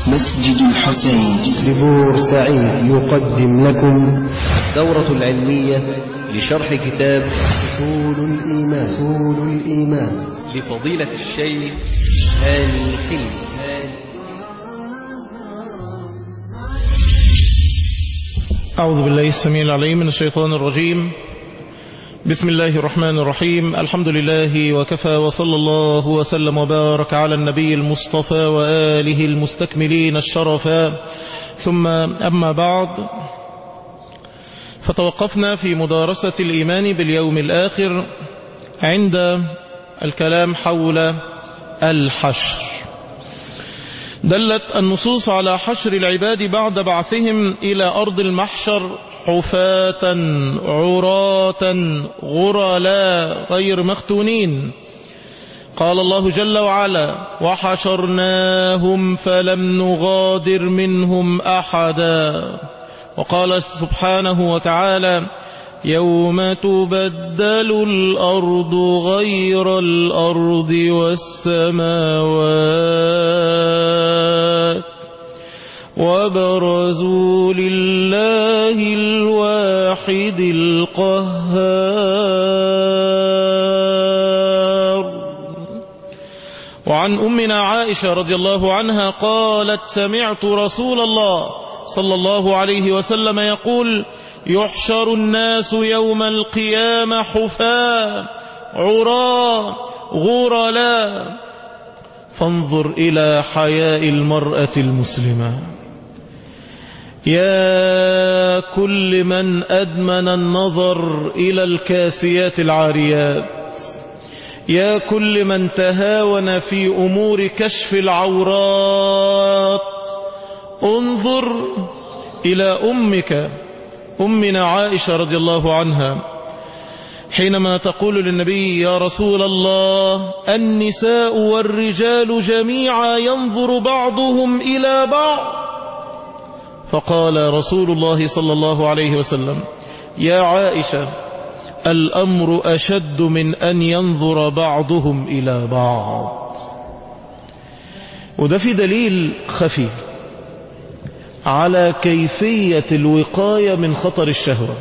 مسجد الحسين لبور سعيد يقدم لكم دورة العلمية لشرح كتاب أصول الإيمان أصول الإيمان لفضيلة الشيخ هاني حلمي أعوذ بالله السميع العليم من الشيطان الرجيم بسم الله الرحمن الرحيم الحمد لله وكفى وصلى الله وسلم وبارك على النبي المصطفى وآله المستكملين الشرفا ثم أما بعد فتوقفنا في مدارسة الإيمان باليوم الآخر عند الكلام حول الحشر دلت النصوص على حشر العباد بعد بعثهم إلى أرض المحشر حفاة عراة غرلا غير مختونين قال الله جل وعلا وحشرناهم فلم نغادر منهم أحدا وقال سبحانه وتعالى يوم تبدل الأرض غير الأرض والسماوات وبرزوا لله الواحد القهار وعن أمنا عائشة رضي الله عنها قالت سمعت رسول الله صلى الله عليه وسلم يقول يحشر الناس يوم القيامة حفاة عراة غرلا فانظر إلى حياء المرأة المسلمة يا كل من أدمن النظر إلى الكاسيات العاريات يا كل من تهاون في أمور كشف العورات انظر إلى أمك أمنا عائشة رضي الله عنها حينما تقول للنبي يا رسول الله النساء والرجال جميعا ينظر بعضهم إلى بعض فقال رسول الله صلى الله عليه وسلم يا عائشة الأمر أشد من أن ينظر بعضهم إلى بعض وده في دليل خفي على كيفية الوقاية من خطر الشهوة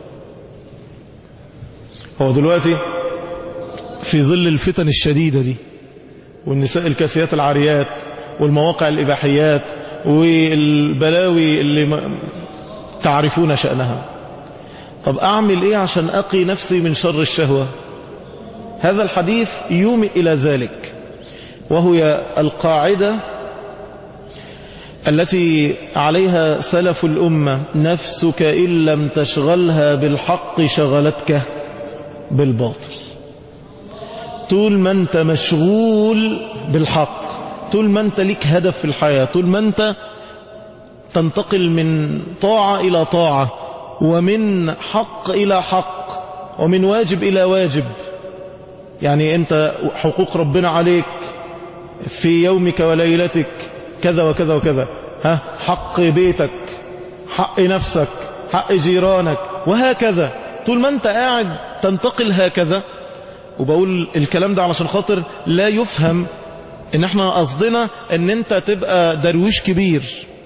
هو دلوقتي في ظل الفتن الشديدة دي والنساء الكاسيات العاريات والمواقع الإباحيات والبلاوي اللي تعرفون شأنها طب أعمل إيه عشان أقي نفسي من شر الشهوة هذا الحديث يومئ إلى ذلك وهي القاعدة التي عليها سلف الأمة نفسك إن لم تشغلها بالحق شغلتك بالباطل طول ما أنت مشغول بالحق طول ما أنت لك هدف في الحياة طول ما أنت تنتقل من طاعة إلى طاعة ومن حق إلى حق ومن واجب إلى واجب يعني أنت حقوق ربنا عليك في يومك وليلتك كذا وكذا وكذا ها حق بيتك حق نفسك حق جيرانك وهكذا طول ما انت قاعد تنتقل هكذا وبقول الكلام ده علشان خاطر لا يفهم ان احنا قصدنا ان انت تبقى درويش كبير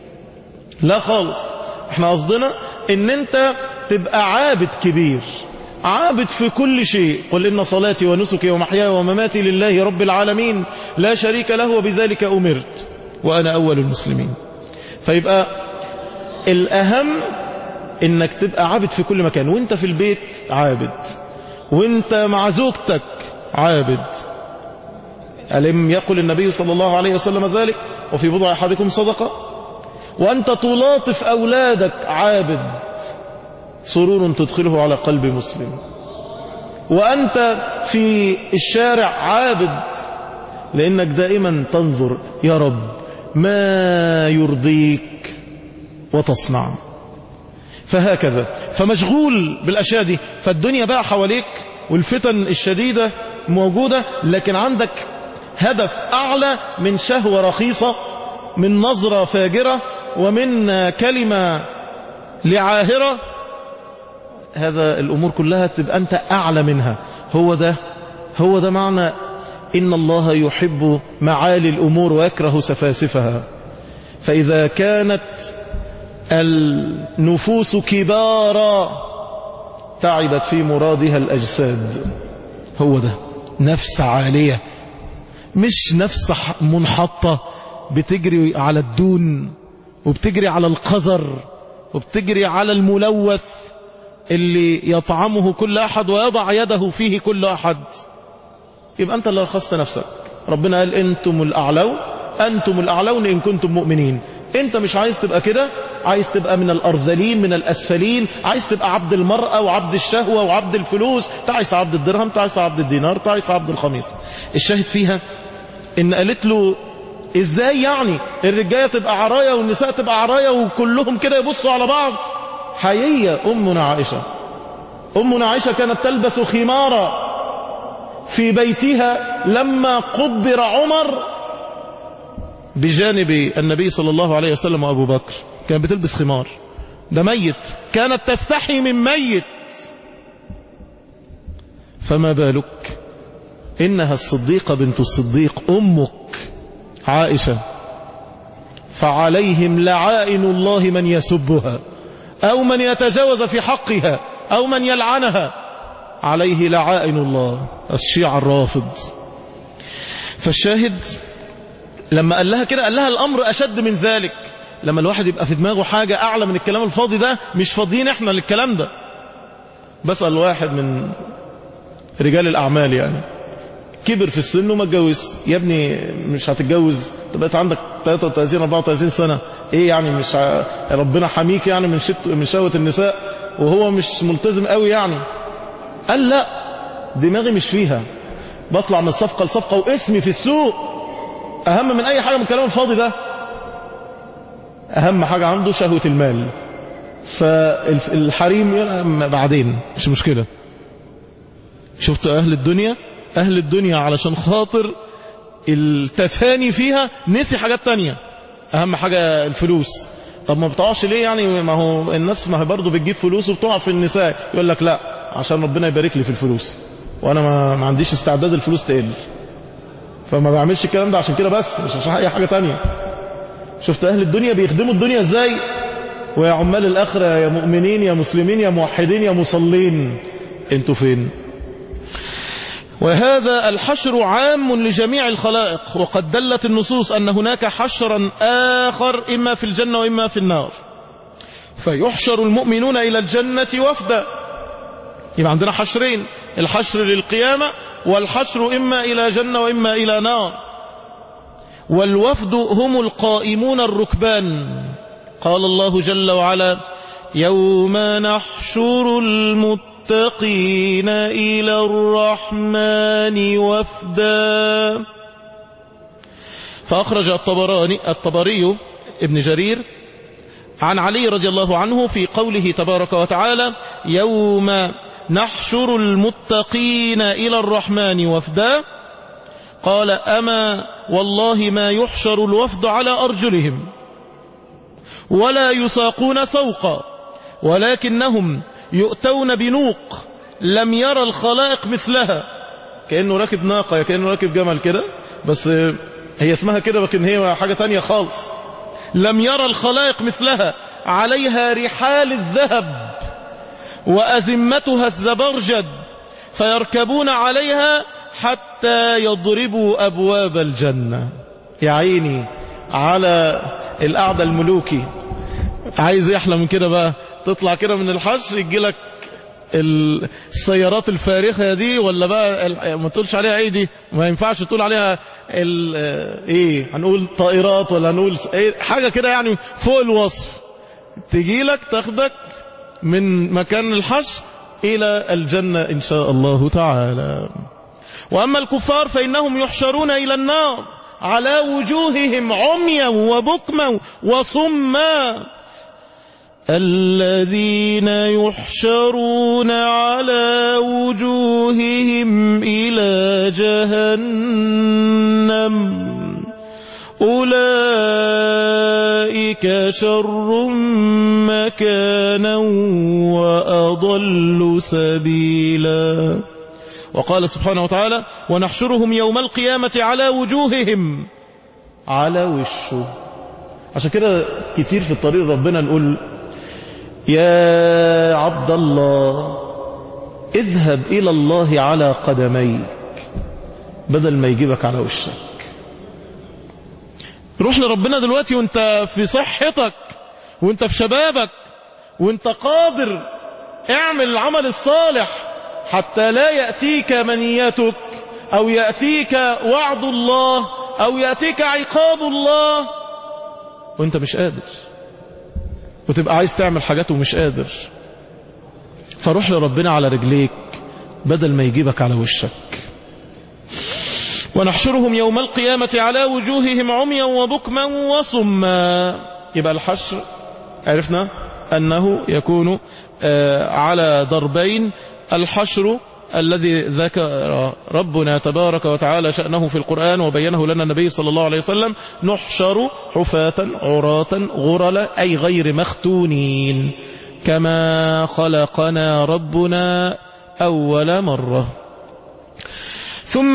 لا خالص احنا قصدنا ان انت تبقى عابد كبير عابد في كل شيء قل إن صلاتي ونسكي ومحياي ومماتي لله رب العالمين لا شريك له وبذلك أمرت وأنا أول المسلمين فيبقى الأهم إنك تبقى عابد في كل مكان وانت في البيت عابد وانت مع زوجتك عابد ألم يقل النبي صلى الله عليه وسلم ذلك وفي بضع أحدكم صدقة وأنت تلاطف أولادك عابد سرور تدخله على قلب مسلم وأنت في الشارع عابد لأنك دائما تنظر يا رب ما يرضيك وتصنع فهكذا فمشغول بالأشياء دي فالدنيا بقى حواليك والفتن الشديدة موجودة لكن عندك هدف أعلى من شهوة رخيصة من نظرة فاجرة ومن كلمة لعاهرة هذا الأمور كلها تبقى أنت أعلى منها هو ده هو ده معنى إن الله يحب معالي الأمور ويكره سفاسفها فإذا كانت النفوس كبارا تعبت في مرادها الأجساد هو ده نفس عالية مش نفس منحطة بتجري على الدون وبتجري على القذر وبتجري على الملوث اللي يطعمه كل أحد ويضع يده فيه كل أحد يبقى أنت اللي رخصت نفسك ربنا قال أنتم الأعلون أنتم الأعلون إن كنتم مؤمنين أنت مش عايز تبقى كده عايز تبقى من الأرذلين من الأسفلين عايز تبقى عبد المرأة وعبد الشهوة وعبد الفلوس تعيس عبد الدرهم تعيس عبد الدينار تعيس عبد الخميس الشاهد فيها إن قالت له إزاي يعني الرجالة تبقى عرايا والنساء تبقى عرايا وكلهم كده يبصوا على بعض حقيقية أمنا عائشة أمنا عائشة كانت تلبس خمارا في بيتها لما قبر عمر بجانب النبي صلى الله عليه وسلم وأبو بكر كانت بتلبس خمار ده ميت كانت تستحي من ميت فما بالك إنها الصديقة بنت الصديق أمك عائشة فعليهم لعائن الله من يسبها أو من يتجاوز في حقها أو من يلعنها عليه لعائن الله الشيع الرافض فالشاهد لما قال لها كده قال لها الأمر أشد من ذلك لما الواحد يبقى في دماغه حاجة أعلى من الكلام الفاضي ده مش فاضيين احنا للكلام ده بسأل واحد من رجال الأعمال يعني كبر في السن وما اتجوز يا ابني مش هتتجوز تبقى عندك 33 34 سنة ايه يعني مش ع... ربنا حميك يعني من شت... من شهوة النساء وهو مش ملتزم قوي يعني قال لا دماغي مش فيها بطلع من الصفقة لصفقة واسمي في السوق اهم من اي حاجة من الكلام الفاضي ده اهم حاجة عنده شهوة المال فالحريم بعدين مش مشكلة شفت اهل الدنيا أهل الدنيا علشان خاطر التفاني فيها نسي حاجات تانية أهم حاجة الفلوس طب ما بتقعش ليه يعني ما هو الناس ما هي برضه بتجيب فلوس وبتقع في النساء يقول لك لا عشان ربنا يبارك لي في الفلوس وانا ما, ما عنديش استعداد الفلوس تقل فما بعملش الكلام ده عشان كده بس مش عشان اي حاجه تانية شفت اهل الدنيا بيخدموا الدنيا ازاي ويا عمال الاخره يا مؤمنين يا مسلمين يا موحدين يا مصلين انتوا فين وهذا الحشر عام لجميع الخلائق وقد دلت النصوص أن هناك حشرا آخر إما في الجنة وإما في النار فيحشر المؤمنون إلى الجنة وفدا يبقى عندنا حشرين الحشر للقيامة والحشر إما إلى جنة وإما إلى نار والوفد هم القائمون الركبان قال الله جل وعلا يوم نحشر المتقين المتقين إلى الرحمن وفدا فأخرج الطبراني الطبري ابن جرير عن علي رضي الله عنه في قوله تبارك وتعالى يوم نحشر المتقين إلى الرحمن وفدا قال أما والله ما يحشر الوفد على أرجلهم ولا يساقون سوقا ولكنهم يؤتون بنوق لم يرى الخلائق مثلها كأنه راكب ناقة كأنه راكب جمل كده بس هي اسمها كده لكن هي حاجة تانية خالص لم يرى الخلائق مثلها عليها رحال الذهب وأزمتها الزبرجد فيركبون عليها حتى يضربوا أبواب الجنة يا عيني على القعدة الملوكي عايز يحلى من كده بقى تطلع كده من الحشر يجي لك السيارات الفارخة دي ولا بقى ما تقولش عليها ايه دي ما ينفعش تقول عليها ايه هنقول طائرات ولا هنقول ايه حاجة كده يعني فوق الوصف تجي لك تاخدك من مكان الحشر إلى الجنة إن شاء الله تعالى وأما الكفار فإنهم يحشرون إلى النار على وجوههم عميا وبكما وصما الذين يحشرون على وجوههم إلى جهنم أولئك شر مكانا وأضل سبيلا وقال سبحانه وتعالى ونحشرهم يوم القيامة على وجوههم على وشه عشان كده كتير في الطريق ربنا نقول يا عبد الله اذهب إلى الله على قدميك بدل ما يجيبك على وشك روح لربنا دلوقتي وانت في صحتك وانت في شبابك وانت قادر اعمل العمل الصالح حتى لا يأتيك منيتك أو يأتيك وعد الله أو يأتيك عقاب الله وانت مش قادر وتبقى عايز تعمل حاجات ومش قادر فروح لربنا على رجليك بدل ما يجيبك على وشك ونحشرهم يوم القيامة على وجوههم عميا وبكما وصما يبقى الحشر عرفنا أنه يكون على ضربين الحشر الذي ذكر ربنا تبارك وتعالى شأنه في القرآن وبينه لنا النبي صلى الله عليه وسلم نحشر حفاة عراة غرلا أي غير مختونين كما خلقنا ربنا أول مرة ثم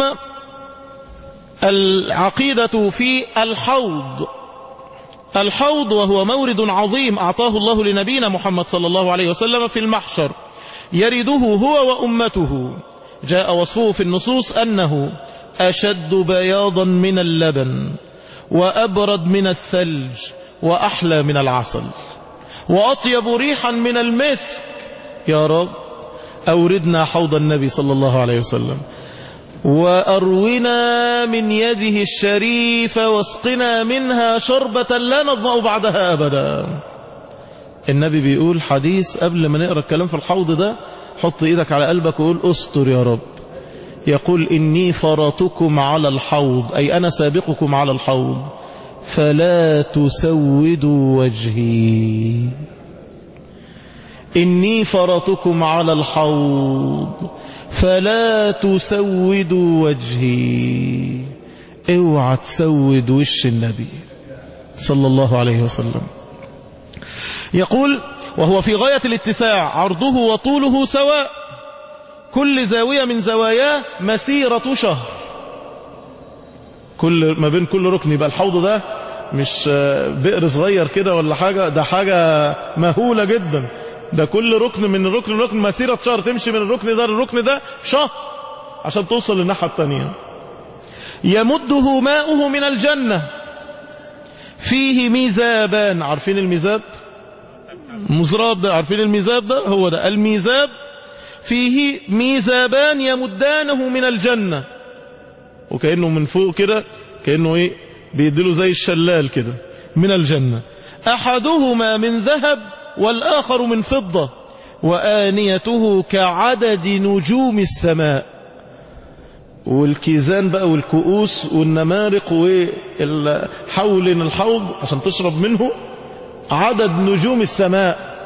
العقيدة في الحوض الحوض وهو مورد عظيم أعطاه الله لنبينا محمد صلى الله عليه وسلم في المحشر يرده هو وأمته جاء وصفه في النصوص أنه أشد بياضا من اللبن وأبرد من الثلج وأحلى من العسل وأطيب ريحا من المسك يا رب أوردنا حوض النبي صلى الله عليه وسلم وأرونا من يده الشريف واسقنا منها شربة لا نظمأ بعدها أبدا النبي بيقول حديث قبل ما نقرأ الكلام في الحوض ده حط ايدك على قلبك وقول استر يا رب يقول إني فرطكم على الحوض أي أنا سابقكم على الحوض فلا تسودوا وجهي إني فرطكم على الحوض فلا تسودوا وجهي اوعى تسود وش النبي صلى الله عليه وسلم يقول وهو في غاية الاتساع عرضه وطوله سواء كل زاوية من زواياه مسيرة شهر كل ما بين كل ركن يبقى الحوض ده مش بئر صغير كده ولا حاجة ده حاجة مهولة جدا ده كل ركن من ركن لركن مسيرة شهر تمشي من الركن ده للركن ده شهر عشان توصل للناحية الثانية يمده ماؤه من الجنة فيه ميزابان عارفين الميزاب مزراب ده عارفين الميزاب ده هو ده الميزاب فيه ميزابان يمدانه من الجنة وكأنه من فوق كده كأنه ايه بيديله زي الشلال كده من الجنة أحدهما من ذهب والآخر من فضة وآنيته كعدد نجوم السماء والكيزان بقى والكؤوس والنمارق وحول الحوض عشان تشرب منه عدد نجوم السماء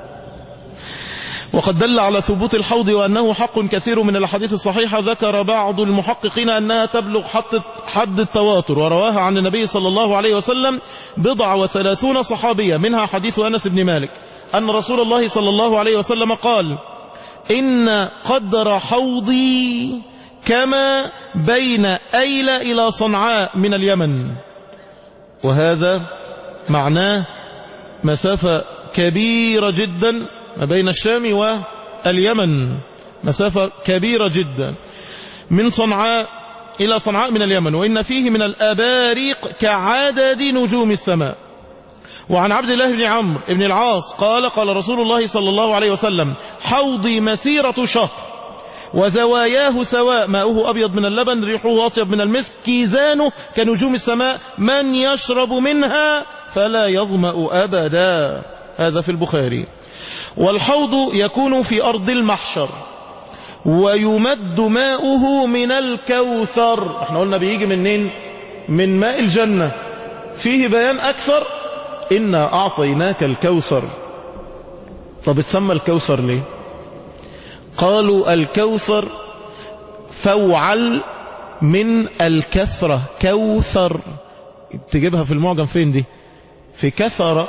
وقد دل على ثبوت الحوض وأنه حق كثير من الحديث الصحيحة ذكر بعض المحققين أنها تبلغ حد التواتر ورواها عن النبي صلى الله عليه وسلم بضع وثلاثون صحابية منها حديث أنس بن مالك أن رسول الله صلى الله عليه وسلم قال إن قدر حوضي كما بين أيل إلى صنعاء من اليمن وهذا معناه مسافة كبيرة جدا ما بين الشام واليمن مسافة كبيرة جدا من صنعاء إلى صنعاء من اليمن وإن فيه من الأباريق كعدد نجوم السماء وعن عبد الله بن عمرو بن العاص قال قال رسول الله صلى الله عليه وسلم حوضي مسيرة شهر وزواياه سواء ماؤه أبيض من اللبن ريحه أطيب من المسك كيزانه كنجوم السماء من يشرب منها فلا يظمأ أبدا هذا في البخاري والحوض يكون في أرض المحشر ويمد ماؤه من الكوثر احنا قلنا بيجي منين من ماء الجنة فيه بيان أكثر إنا أعطيناك الكوثر طب اتسمى الكوثر ليه قالوا الكوثر فوعل من الكثرة كوثر تجيبها في المعجم فين دي في كثرة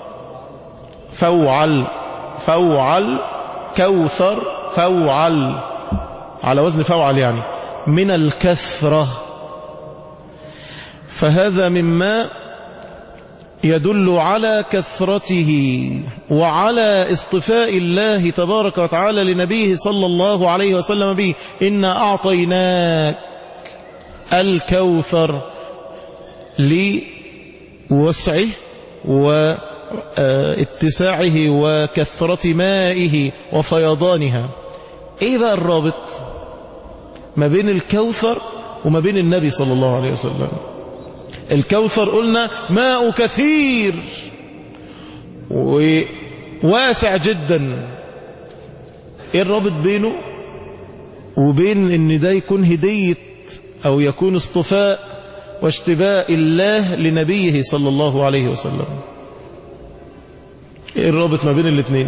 فوعل فوعل كوثر فوعل على وزن فوعل يعني من الكثرة فهذا مما يدل على كثرته وعلى اصطفاء الله تبارك وتعالى لنبيه صلى الله عليه وسلم به إنا أعطيناك الكوثر لوسعه واتساعه وكثرة مائه وفيضانها ايه بقى الرابط ما بين الكوثر وما بين النبي صلى الله عليه وسلم الكوثر قلنا ماء كثير وواسع جدا ايه الرابط بينه وبين ان ده يكون هدية او يكون اصطفاء واشتباء الله لنبيه صلى الله عليه وسلم ايه الرابط ما بين الاثنين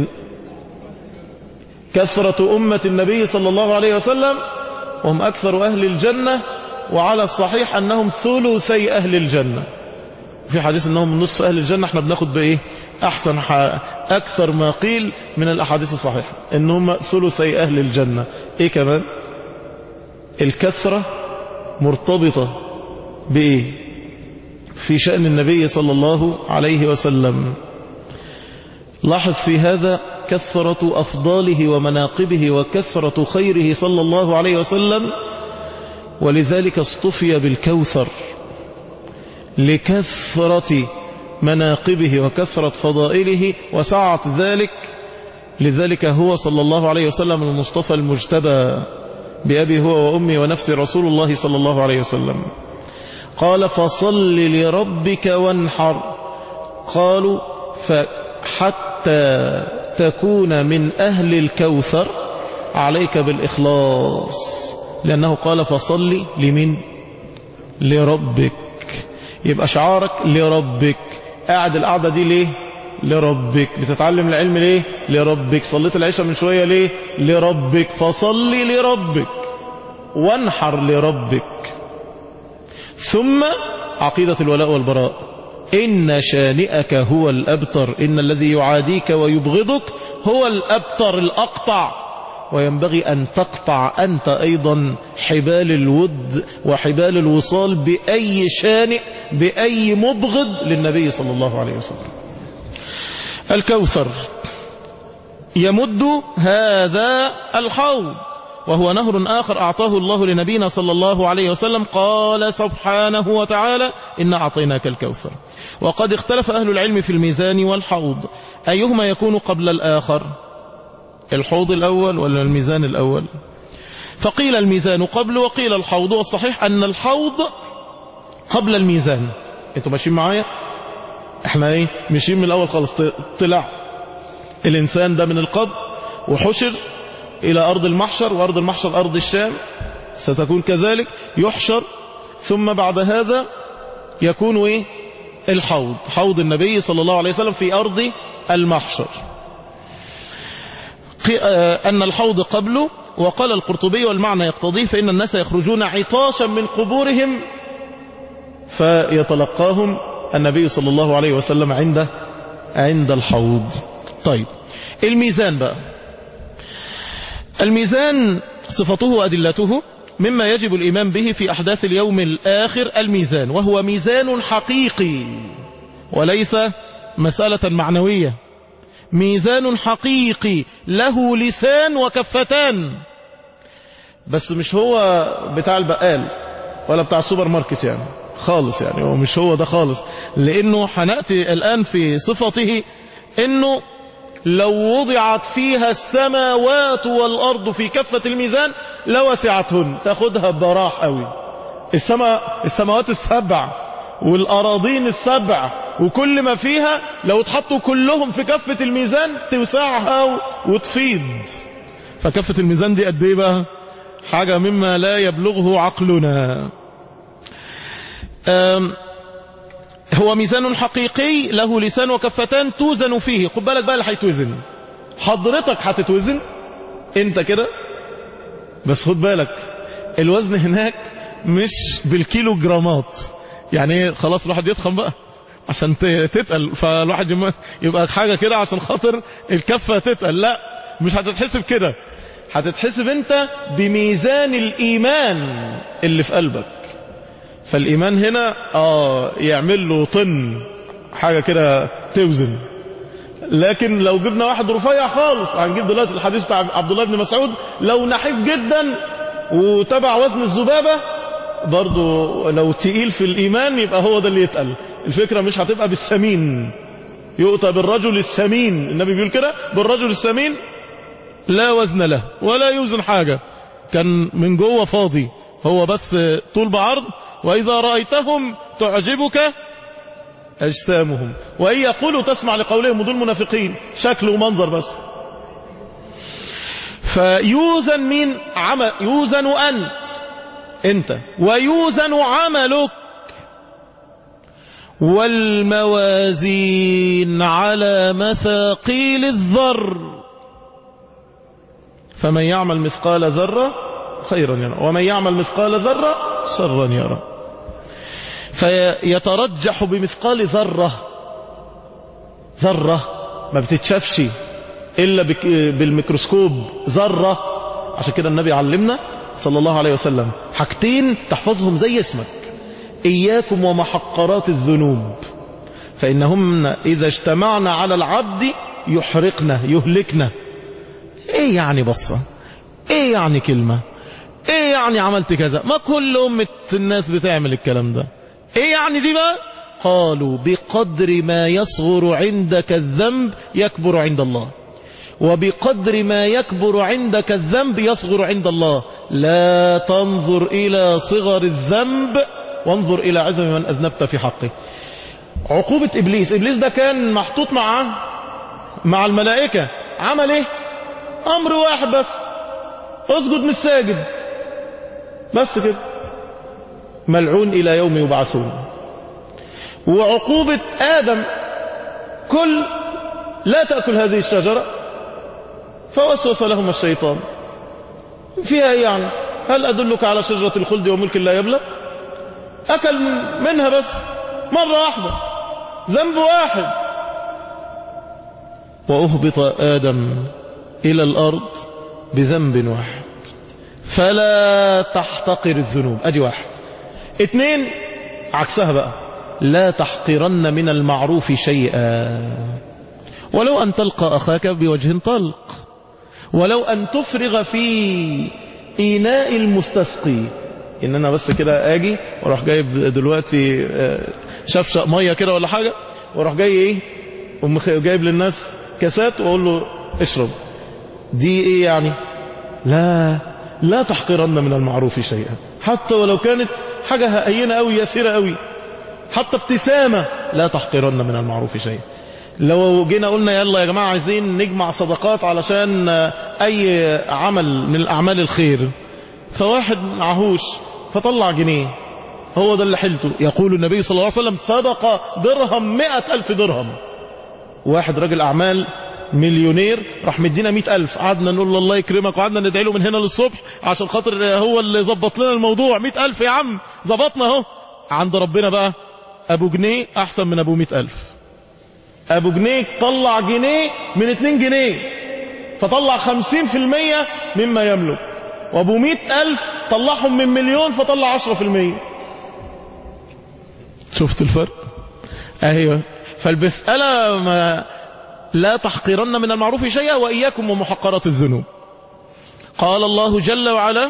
كثرة أمة النبي صلى الله عليه وسلم وهم أكثر أهل الجنة وعلى الصحيح أنهم ثلثي أهل الجنة في حديث أنهم نصف أهل الجنة احنا بناخد بإيه أحسن أكثر ما قيل من الأحاديث الصحيحة أنهم ثلثي أهل الجنة إيه كمان الكثرة مرتبطة بإيه في شأن النبي صلى الله عليه وسلم لاحظ في هذا كثرة أفضاله ومناقبه وكثرة خيره صلى الله عليه وسلم ولذلك اصطفي بالكوثر لكثرة مناقبه وكثرة فضائله وسعة ذلك لذلك هو صلى الله عليه وسلم المصطفى المجتبى بأبي هو وأمي ونفسي رسول الله صلى الله عليه وسلم قال فصل لربك وانحر قالوا فحتى تكون من أهل الكوثر عليك بالإخلاص لأنه قال فصل لمن لربك يبقى شعارك لربك قاعد القعدة دي ليه لربك بتتعلم العلم ليه لربك صليت العشاء من شوية ليه لربك فصلي لربك وانحر لربك ثم عقيدة الولاء والبراء إن شانئك هو الأبتر إن الذي يعاديك ويبغضك هو الأبتر الأقطع وينبغي أن تقطع أنت أيضا حبال الود وحبال الوصال بأي شانئ بأي مبغض للنبي صلى الله عليه وسلم الكوثر يمد هذا الحوض وهو نهر آخر أعطاه الله لنبينا صلى الله عليه وسلم قال سبحانه وتعالى إن أعطيناك الكوثر وقد اختلف أهل العلم في الميزان والحوض أيهما يكون قبل الآخر الحوض الأول ولا الميزان الأول فقيل الميزان قبل وقيل الحوض والصحيح أن الحوض قبل الميزان انتوا ماشيين معايا احنا ايه ماشيين من الأول خالص طلع الإنسان ده من القبر وحشر إلى أرض المحشر وأرض المحشر أرض الشام ستكون كذلك يحشر ثم بعد هذا يكون إيه الحوض حوض النبي صلى الله عليه وسلم في أرض المحشر أن الحوض قبله وقال القرطبي والمعنى يقتضيه فإن الناس يخرجون عطاشا من قبورهم فيتلقاهم النبي صلى الله عليه وسلم عند عند الحوض طيب الميزان بقى الميزان صفته وأدلته مما يجب الإيمان به في أحداث اليوم الآخر الميزان وهو ميزان حقيقي وليس مسألة معنوية ميزان حقيقي له لسان وكفتان بس مش هو بتاع البقال ولا بتاع السوبر ماركت يعني خالص يعني هو مش هو ده خالص لأنه هنأتي الآن في صفته أنه لو وضعت فيها السماوات والأرض في كفة الميزان لوسعتهن تاخدها براح قوي السماء السماوات السبع والأراضين السبع وكل ما فيها لو اتحطوا كلهم في كفة الميزان توسعها وتفيض فكفة الميزان دي قد ايه بقى حاجة مما لا يبلغه عقلنا هو ميزان حقيقي له لسان وكفتان توزن فيه خد بالك بقى اللي هيتوزن حضرتك هتتوزن انت كده بس خد بالك الوزن هناك مش بالكيلو جرامات يعني خلاص الواحد يتخن بقى عشان تتقل فالواحد يبقى حاجة كده عشان خاطر الكفة تتقل لا مش هتتحسب كده هتتحسب انت بميزان الإيمان اللي في قلبك فالإيمان هنا آه يعمل له طن حاجة كده توزن لكن لو جبنا واحد رفيع خالص هنجيب دلوقتي الحديث بتاع عبد الله بن مسعود لو نحيف جدا وتبع وزن الذبابة برضه لو تقيل في الإيمان يبقى هو ده اللي يتقل الفكرة مش هتبقى بالسمين يؤتى بالرجل السمين النبي بيقول كده بالرجل السمين لا وزن له ولا يوزن حاجة كان من جوه فاضي هو بس طول بعرض وإذا رأيتهم تعجبك أجسامهم وإن يقولوا تسمع لقولهم ودول منافقين شكل ومنظر بس فيوزن مين عمل يوزن أنت أنت ويوزن عملك والموازين على مثاقيل الذر فمن يعمل مثقال ذرة خيرا يرى ومن يعمل مثقال ذرة شرا يرى فيترجح بمثقال ذرة ذرة ما بتتشافش إلا بالميكروسكوب ذرة عشان كده النبي علمنا صلى الله عليه وسلم حاجتين تحفظهم زي اسمك إياكم ومحقرات الذنوب فإنهن إذا اجتمعنا على العبد يحرقنا يهلكنا إيه يعني بصة إيه يعني كلمة إيه يعني عملت كذا ما كل أمة الناس بتعمل الكلام ده إيه يعني دي بقى قالوا بقدر ما يصغر عندك الذنب يكبر عند الله وبقدر ما يكبر عندك الذنب يصغر عند الله لا تنظر إلى صغر الذنب وانظر إلى عزم من أذنبت في حقه عقوبة إبليس إبليس ده كان محطوط مع مع الملائكة عمل إيه أمر واحد بس اسجد مش ساجد بس كده ملعون إلى يوم يبعثون وعقوبة آدم كل لا تأكل هذه الشجرة فوسوس لهم الشيطان فيها إيه يعني هل أدلك على شجرة الخلد وملك لا يبلى أكل منها بس مرة واحدة ذنب واحد وأهبط آدم إلى الأرض بذنب واحد فلا تحتقر الذنوب أدي واحد اتنين عكسها بقى لا تحقرن من المعروف شيئا ولو أن تلقى أخاك بوجه طلق ولو أن تفرغ في إيناء المستسقي إن أنا بس كده أجي وراح جايب دلوقتي شفشق مية كده ولا حاجة وراح جاي إيه جايب للناس كاسات وأقول له اشرب دي إيه يعني لا لا تحقرن من المعروف شيئا حتى ولو كانت حاجة هينة أوي يسيرة أوي حتى ابتسامة لا تحقرن من المعروف شيئا لو جينا قلنا يلا يا جماعة عايزين نجمع صدقات علشان أي عمل من الأعمال الخير فواحد معهوش فطلع جنيه هو ده اللي حلته يقول النبي صلى الله عليه وسلم صدقة درهم مئة ألف درهم واحد راجل أعمال مليونير راح مدينا مئة ألف قعدنا نقول له الله يكرمك وقعدنا ندعي له من هنا للصبح عشان خاطر هو اللي ظبط لنا الموضوع مئة ألف يا عم ظبطنا اهو عند ربنا بقى أبو جنيه أحسن من أبو مئة ألف أبو جنيه طلع جنيه من اتنين جنيه فطلع خمسين في المية مما يملك وأبو مئة ألف طلعهم من مليون فطلع عشرة في المية شفت الفرق أيوة فالمسألة ما لا تحقرن من المعروف شيئا وإياكم ومحقرات الذنوب قال الله جل وعلا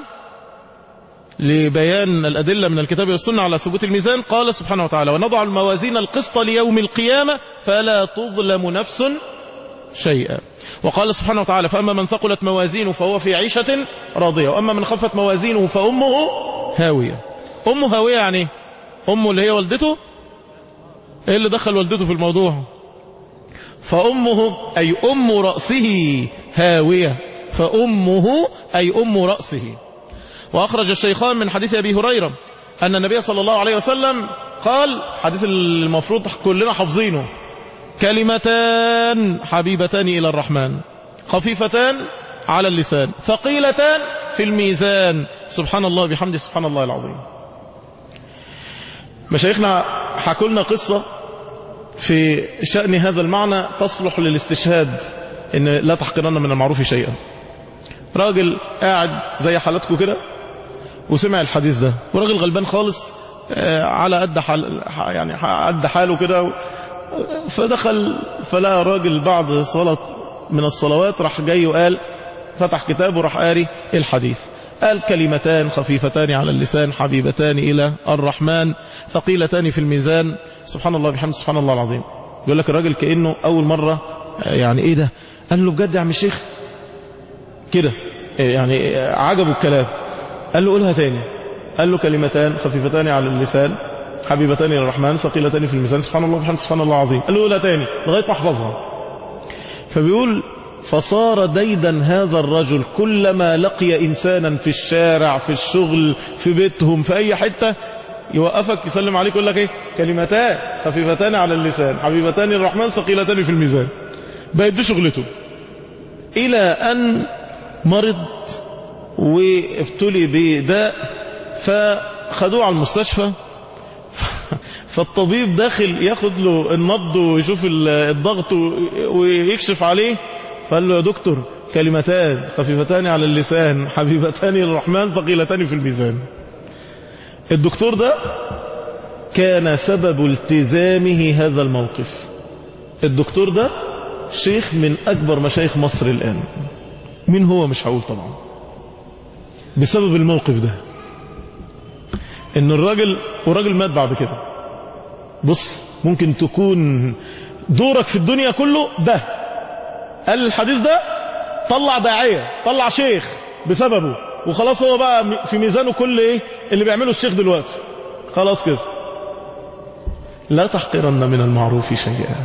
لبيان الأدلة من الكتاب والسنة على ثبوت الميزان قال سبحانه وتعالى ونضع الموازين القسط ليوم القيامة فلا تظلم نفس شيئا وقال سبحانه وتعالى فأما من ثقلت موازينه فهو في عيشة راضية وأما من خفت موازينه فأمه هاوية أمه هاوية يعني أمه اللي هي والدته إيه اللي دخل والدته في الموضوع فأمه أي أم رأسه هاوية فأمه أي أم رأسه وأخرج الشيخان من حديث أبي هريرة أن النبي صلى الله عليه وسلم قال حديث المفروض كلنا حافظينه كلمتان حبيبتان إلى الرحمن خفيفتان على اللسان ثقيلتان في الميزان سبحان الله بحمده سبحان الله العظيم مشايخنا حكوا لنا قصة في شأن هذا المعنى تصلح للاستشهاد إن لا تحقرن من المعروف شيئا راجل قاعد زي حالتكم كده وسمع الحديث ده وراجل غلبان خالص على قد حال يعني قد حاله كده فدخل فلقى راجل بعد صلاة من الصلوات راح جاي وقال فتح كتابه راح قاري الحديث قال كلمتان خفيفتان على اللسان حبيبتان إلى الرحمن ثقيلتان في الميزان سبحان الله بحمد سبحان الله العظيم يقول لك الراجل كأنه أول مرة يعني إيه ده قال له بجد يا عم الشيخ كده يعني عجبه الكلام قال له قولها تاني قال له كلمتان خفيفتان على اللسان حبيبتان الى الرحمن ثقيلتان في الميزان سبحان الله وبحمده سبحان الله العظيم قال له قولها تاني لغايه ما حفظها فبيقول فصار ديدا هذا الرجل كلما لقي انسانا في الشارع في الشغل في بيتهم في اي حته يوقفك يسلم عليك يقول لك ايه كلمتان خفيفتان على اللسان حبيبتان الرحمن ثقيلتان في الميزان بقت دي شغلته الى ان مرض وابتلي بداء فخدوه على المستشفى فالطبيب داخل ياخد له النبض ويشوف الضغط ويكشف عليه فقال له يا دكتور كلمتان خفيفتان على اللسان حبيبتان الرحمن ثقيلتان في الميزان الدكتور ده كان سبب التزامه هذا الموقف الدكتور ده شيخ من أكبر مشايخ مصر الآن مين هو مش هقول طبعا بسبب الموقف ده ان الراجل والراجل مات بعد كده بص ممكن تكون دورك في الدنيا كله ده قال الحديث ده طلع داعية طلع شيخ بسببه وخلاص هو بقى في ميزانه كل ايه اللي بيعمله الشيخ دلوقتي خلاص كده لا تحقرن من المعروف شيئا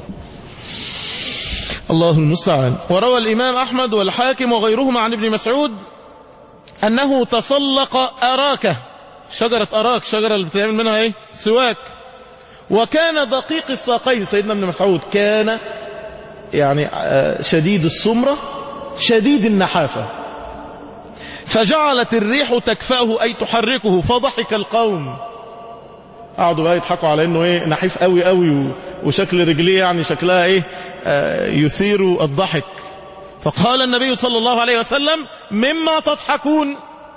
الله المستعان وروى الإمام أحمد والحاكم وغيرهما عن ابن مسعود أنه تسلق أراكه شجرة أراك شجرة اللي بتعمل منها إيه سواك وكان دقيق الساقين سيدنا ابن مسعود كان يعني شديد السمرة شديد النحافة فجعلت الريح تكفأه أي تحركه فضحك القوم قعدوا بقى يضحكوا على انه ايه نحيف قوي قوي وشكل رجليه يعني شكلها ايه آه يثير الضحك فقال النبي صلى الله عليه وسلم مما تضحكون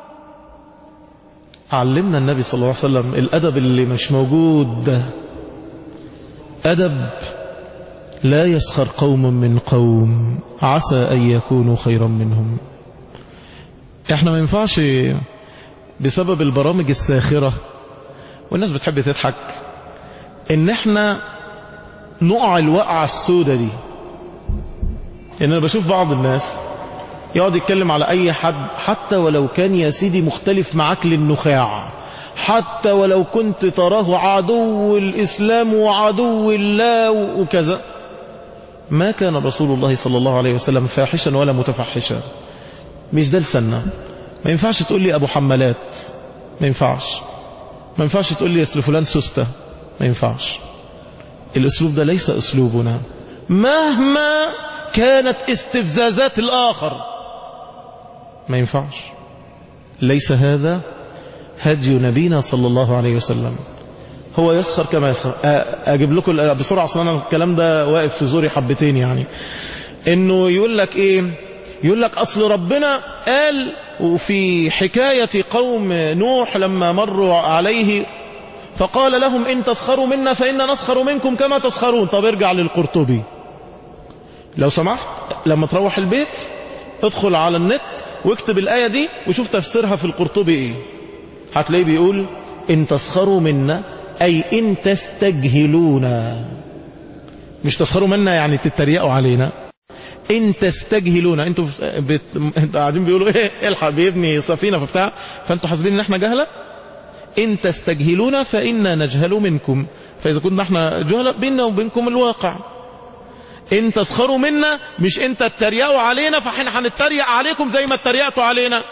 علمنا النبي صلى الله عليه وسلم الأدب اللي مش موجود ده أدب لا يسخر قوم من قوم عسى أن يكونوا خيرا منهم احنا ما ينفعش بسبب البرامج الساخرة والناس بتحب تضحك ان احنا نقع الوقعة السودة دي ان انا بشوف بعض الناس يقعد يتكلم على اي حد حتى ولو كان يا سيدي مختلف معاك للنخاع حتى ولو كنت تراه عدو الاسلام وعدو الله وكذا ما كان رسول الله صلى الله عليه وسلم فاحشا ولا متفحشا مش ده لسنا ما ينفعش تقول لي ابو حمالات ما ينفعش ما ينفعش تقول لي اصل فلان سستة ما ينفعش الاسلوب ده ليس اسلوبنا مهما كانت استفزازات الاخر ما ينفعش ليس هذا هدي نبينا صلى الله عليه وسلم هو يسخر كما يسخر اجيب لكم بسرعه اصلا الكلام ده واقف في زوري حبتين يعني انه يقول لك ايه يقول لك أصل ربنا قال وفي حكاية قوم نوح لما مروا عليه فقال لهم إن تسخروا منا فإن نسخر منكم كما تسخرون طب ارجع للقرطبي لو سمحت لما تروح البيت ادخل على النت واكتب الآية دي وشوف تفسيرها في القرطبي ايه هتلاقيه بيقول إن تسخروا منا أي إن تستجهلونا مش تسخروا منا يعني تتريقوا علينا ان تستجهلون انتوا بت... قاعدين بيقولوا ايه الحق بيبني سفينه فبتاع فانتوا حاسبين ان احنا جهله ان تستجهلون فانا نجهل منكم فاذا كنا احنا جهله بيننا وبينكم الواقع ان تسخروا منا مش انت تتريقوا علينا فاحنا هنتريق عليكم زي ما اتريقتوا علينا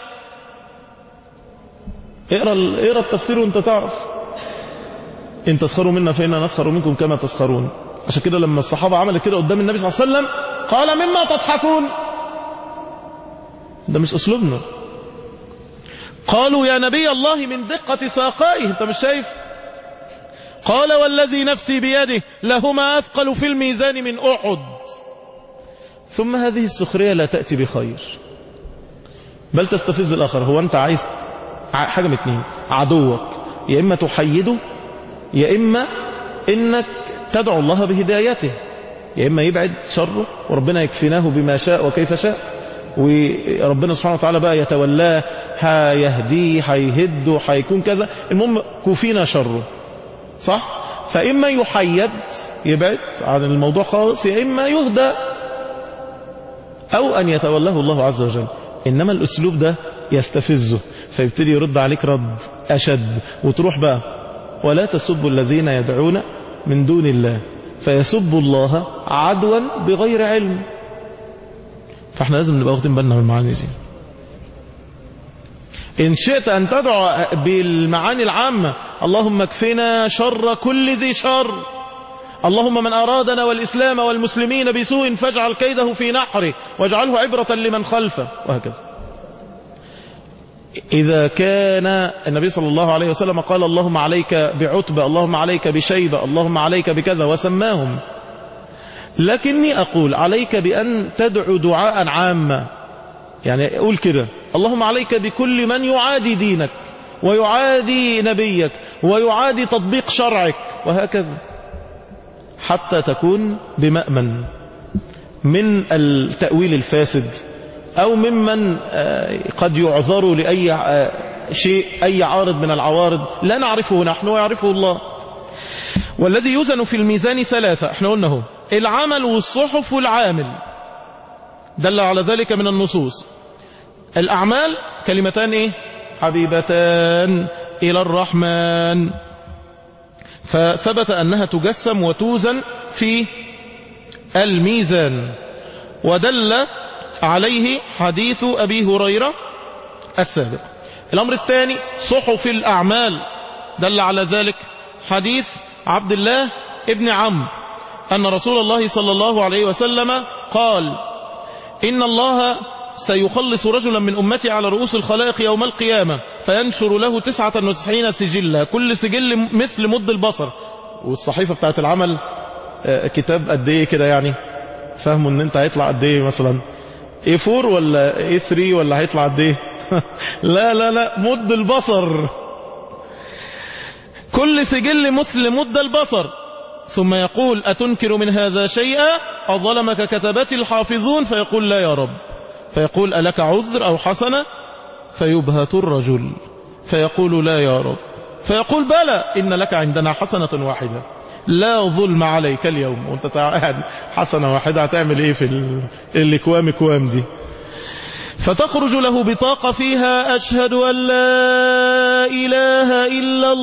اقرا ال... اقرا التفسير وانت تعرف ان تسخروا منا فانا نسخر منكم كما تسخرون عشان كده لما الصحابه عملت كده قدام النبي صلى الله عليه وسلم قال مما تضحكون ده مش اسلوبنا قالوا يا نبي الله من دقة ساقائه انت مش شايف قال والذي نفسي بيده لهما أثقل في الميزان من أحد ثم هذه السخرية لا تأتي بخير بل تستفز الآخر هو أنت عايز حاجة من اتنين عدوك يا إما تحيده يا إما إنك تدعو الله بهدايته يا إما يبعد شره وربنا يكفناه بما شاء وكيف شاء وربنا سبحانه وتعالى بقى يتولاه هيهديه هيهده هيكون كذا المهم كفينا شره صح فإما يحيد يبعد عن الموضوع خالص يا إما يهدى أو أن يتولاه الله عز وجل إنما الأسلوب ده يستفزه فيبتدي يرد عليك رد أشد وتروح بقى ولا تسبوا الذين يدعون من دون الله فيسبوا الله عدوا بغير علم فاحنا لازم نبقى واخدين بالنا من المعاني دي إن شئت أن تدعو بالمعاني العامة اللهم اكفنا شر كل ذي شر اللهم من أرادنا والإسلام والمسلمين بسوء فاجعل كيده في نحره واجعله عبرة لمن خلفه وهكذا إذا كان النبي صلى الله عليه وسلم قال اللهم عليك بعتبة اللهم عليك بشيبة اللهم عليك بكذا وسماهم لكني أقول عليك بأن تدعو دعاء عاما يعني أقول كده اللهم عليك بكل من يعادي دينك ويعادي نبيك ويعادي تطبيق شرعك وهكذا حتى تكون بمأمن من التأويل الفاسد أو ممن قد يعذر لأي شيء أي عارض من العوارض لا نعرفه نحن ويعرفه الله والذي يوزن في الميزان ثلاثة احنا قلنا هو العمل والصحف والعامل دل على ذلك من النصوص الأعمال كلمتان ايه حبيبتان إلى الرحمن فثبت أنها تجسم وتوزن في الميزان ودل عليه حديث أبي هريرة السابق الأمر الثاني صحف الأعمال دل على ذلك حديث عبد الله ابن عم أن رسول الله صلى الله عليه وسلم قال إن الله سيخلص رجلا من أمتي على رؤوس الخلائق يوم القيامة فينشر له تسعة وتسعين سجلا كل سجل مثل مد البصر والصحيفة بتاعت العمل كتاب قد ايه كده يعني فاهموا ان انت هيطلع قد ايه مثلا ايه 4 ولا ايه 3 ولا هيطلع قد ايه لا لا لا مد البصر كل سجل مثل مد البصر ثم يقول أتنكر من هذا شيئا أظلمك كتبت الحافظون فيقول لا يا رب فيقول ألك عذر أو حسنة فيبهت الرجل فيقول لا يا رب فيقول بلى إن لك عندنا حسنة واحدة لا ظلم عليك اليوم وانت قاعد حسنة واحدة هتعمل ايه في الاكوام كوام دي فتخرج له بطاقة فيها أشهد أن لا إله إلا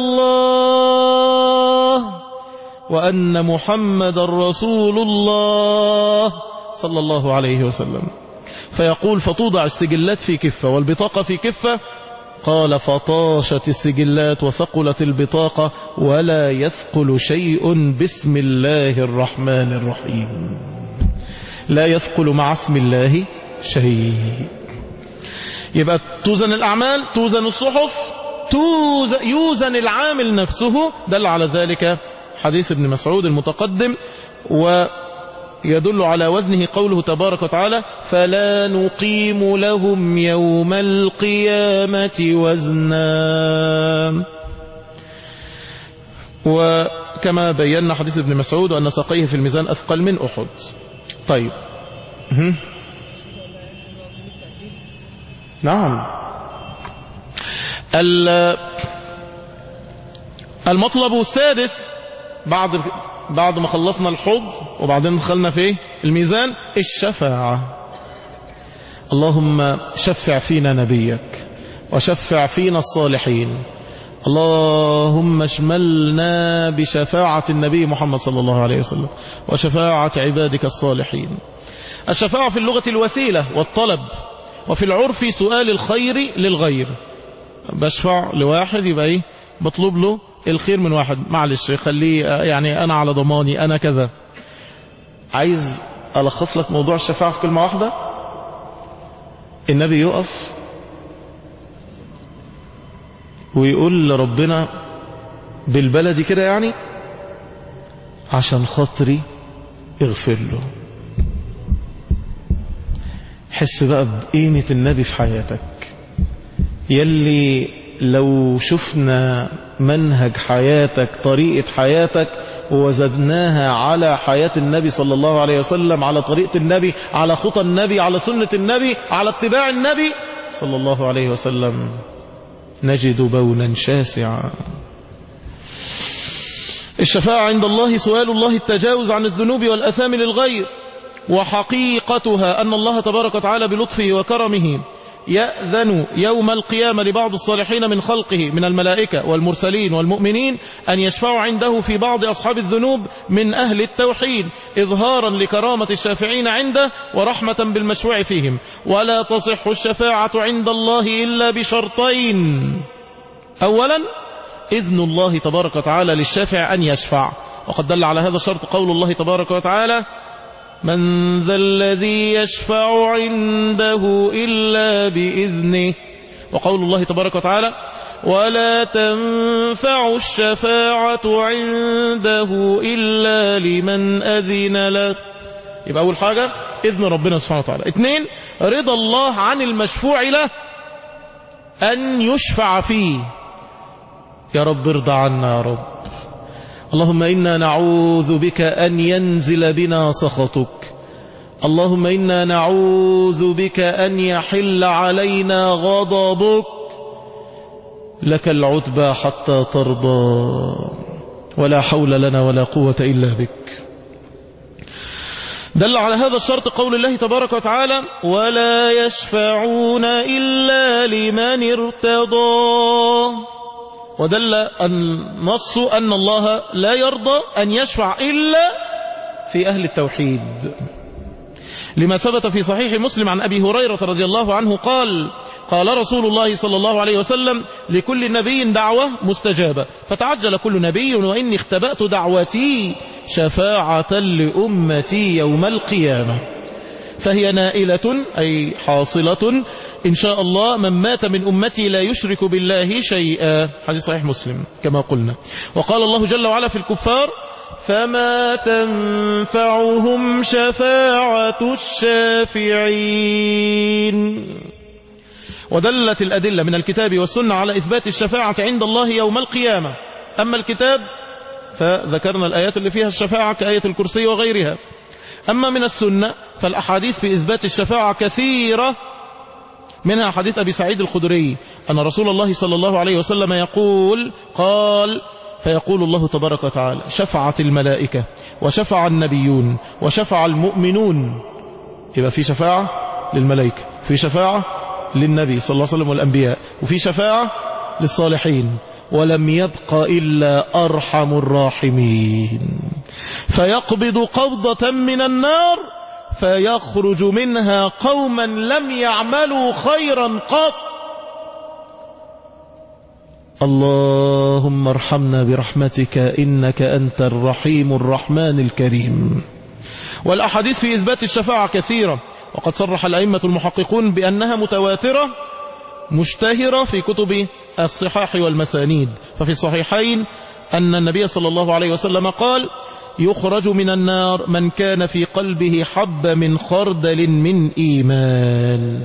الله وأن محمد رسول الله صلى الله عليه وسلم فيقول فتوضع السجلات في كفة والبطاقة في كفة قال فطاشت السجلات وثقلت البطاقة ولا يثقل شيء بسم الله الرحمن الرحيم لا يثقل مع اسم الله شيء يبقى توزن الأعمال توزن الصحف توزن يوزن العامل نفسه دل على ذلك حديث ابن مسعود المتقدم ويدل على وزنه قوله تبارك وتعالى فلا نقيم لهم يوم القيامة وزنا وكما بينا حديث ابن مسعود أن سقيه في الميزان أثقل من أحد طيب نعم المطلب السادس بعد بعد ما خلصنا الحب وبعدين دخلنا في الميزان الشفاعة اللهم شفع فينا نبيك وشفع فينا الصالحين اللهم اشملنا بشفاعة النبي محمد صلى الله عليه وسلم وشفاعة عبادك الصالحين الشفاعة في اللغة الوسيلة والطلب وفي العرف سؤال الخير للغير بشفع لواحد يبقى ايه بطلب له الخير من واحد معلش خليه يعني انا على ضماني انا كذا عايز الخص لك موضوع الشفاعة في كلمة واحدة النبي يقف ويقول لربنا بالبلدي كده يعني عشان خاطري اغفر له حس بقى بقيمة النبي في حياتك يلي لو شفنا منهج حياتك طريقة حياتك ووزناها على حياة النبي صلى الله عليه وسلم على طريقة النبي على خطى النبي على سنة النبي على اتباع النبي صلى الله عليه وسلم نجد بونا شاسعا الشفاعة عند الله سؤال الله التجاوز عن الذنوب والأثام للغير وحقيقتها أن الله تبارك وتعالى بلطفه وكرمه يأذن يوم القيامة لبعض الصالحين من خلقه من الملائكة والمرسلين والمؤمنين أن يشفعوا عنده في بعض أصحاب الذنوب من أهل التوحيد إظهارا لكرامة الشافعين عنده ورحمة بالمشروع فيهم ولا تصح الشفاعة عند الله إلا بشرطين أولا إذن الله تبارك وتعالى للشافع أن يشفع وقد دل على هذا الشرط قول الله تبارك وتعالى من ذا الذي يشفع عنده إلا بإذنه وقول الله تبارك وتعالى ولا تنفع الشفاعة عنده إلا لمن أذن له يبقى أول حاجة إذن ربنا سبحانه وتعالى اثنين رضا الله عن المشفوع له أن يشفع فيه يا رب ارضى عنا يا رب اللهم إنا نعوذ بك أن ينزل بنا سخطك اللهم إنا نعوذ بك أن يحل علينا غضبك لك العتبى حتى ترضى ولا حول لنا ولا قوة إلا بك دل على هذا الشرط قول الله تبارك وتعالى ولا يشفعون إلا لمن ارتضى ودل النص أن الله لا يرضى أن يشفع إلا في أهل التوحيد لما ثبت في صحيح مسلم عن أبي هريرة رضي الله عنه قال قال رسول الله صلى الله عليه وسلم لكل نبي دعوة مستجابة فتعجل كل نبي وإني اختبأت دعوتي شفاعة لأمتي يوم القيامة فهي نائلة أي حاصلة إن شاء الله من مات من أمتي لا يشرك بالله شيئا حديث صحيح مسلم كما قلنا وقال الله جل وعلا في الكفار فما تنفعهم شفاعة الشافعين ودلت الأدلة من الكتاب والسنة على إثبات الشفاعة عند الله يوم القيامة أما الكتاب فذكرنا الآيات اللي فيها الشفاعة كآية الكرسي وغيرها أما من السنة فالأحاديث في إثبات الشفاعة كثيرة منها حديث أبي سعيد الخدري أن رسول الله صلى الله عليه وسلم يقول قال فيقول الله تبارك وتعالى شفعت الملائكة وشفع النبيون وشفع المؤمنون يبقى في شفاعة للملائكة في شفاعة للنبي صلى الله عليه وسلم والأنبياء وفي شفاعة للصالحين ولم يبق إلا أرحم الراحمين فيقبض قبضة من النار فيخرج منها قوما لم يعملوا خيرا قط اللهم ارحمنا برحمتك إنك أنت الرحيم الرحمن الكريم والأحاديث في إثبات الشفاعة كثيرة وقد صرح الأئمة المحققون بأنها متواترة مشتهرة في كتب الصحاح والمسانيد ففي الصحيحين أن النبي صلى الله عليه وسلم قال يخرج من النار من كان في قلبه حب من خردل من إيمان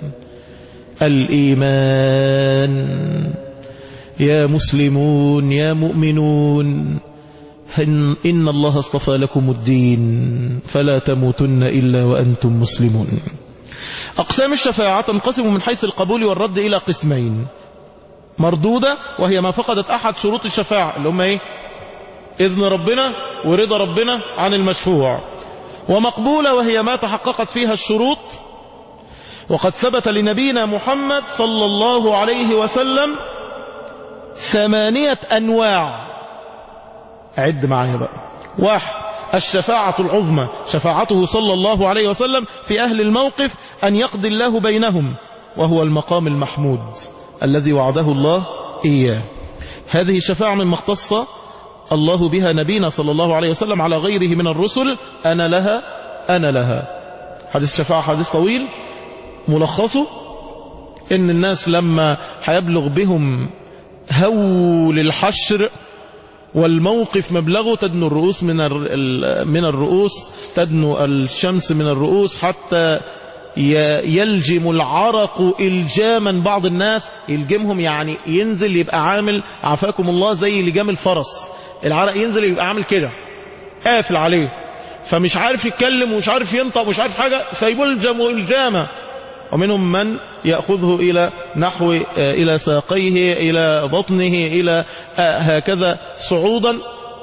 الإيمان يا مسلمون يا مؤمنون إن الله اصطفى لكم الدين فلا تموتن إلا وأنتم مسلمون أقسام الشفاعة تنقسم من حيث القبول والرد إلى قسمين مردودة وهي ما فقدت أحد شروط الشفاعة اللي هم إيه إذن ربنا ورضا ربنا عن المشفوع ومقبولة وهي ما تحققت فيها الشروط وقد ثبت لنبينا محمد صلى الله عليه وسلم ثمانية أنواع عد معايا بقى واحد الشفاعة العظمى شفاعته صلى الله عليه وسلم في أهل الموقف أن يقضي الله بينهم وهو المقام المحمود الذي وعده الله إياه هذه الشفاعة مما اختص الله بها نبينا صلى الله عليه وسلم على غيره من الرسل أنا لها أنا لها حديث الشفاعة حديث طويل ملخصه إن الناس لما هيبلغ بهم هول الحشر والموقف مبلغه تدنو الرؤوس من من الرؤوس تدنو الشمس من الرؤوس حتى يلجم العرق الجاما بعض الناس يلجمهم يعني ينزل يبقى عامل عفاكم الله زي لجام الفرس العرق ينزل يبقى عامل كده قافل عليه فمش عارف يتكلم ومش عارف ينطق ومش عارف حاجة فيلجم الجامة ومنهم من يأخذه إلى نحو إلى ساقيه إلى بطنه إلى هكذا صعودا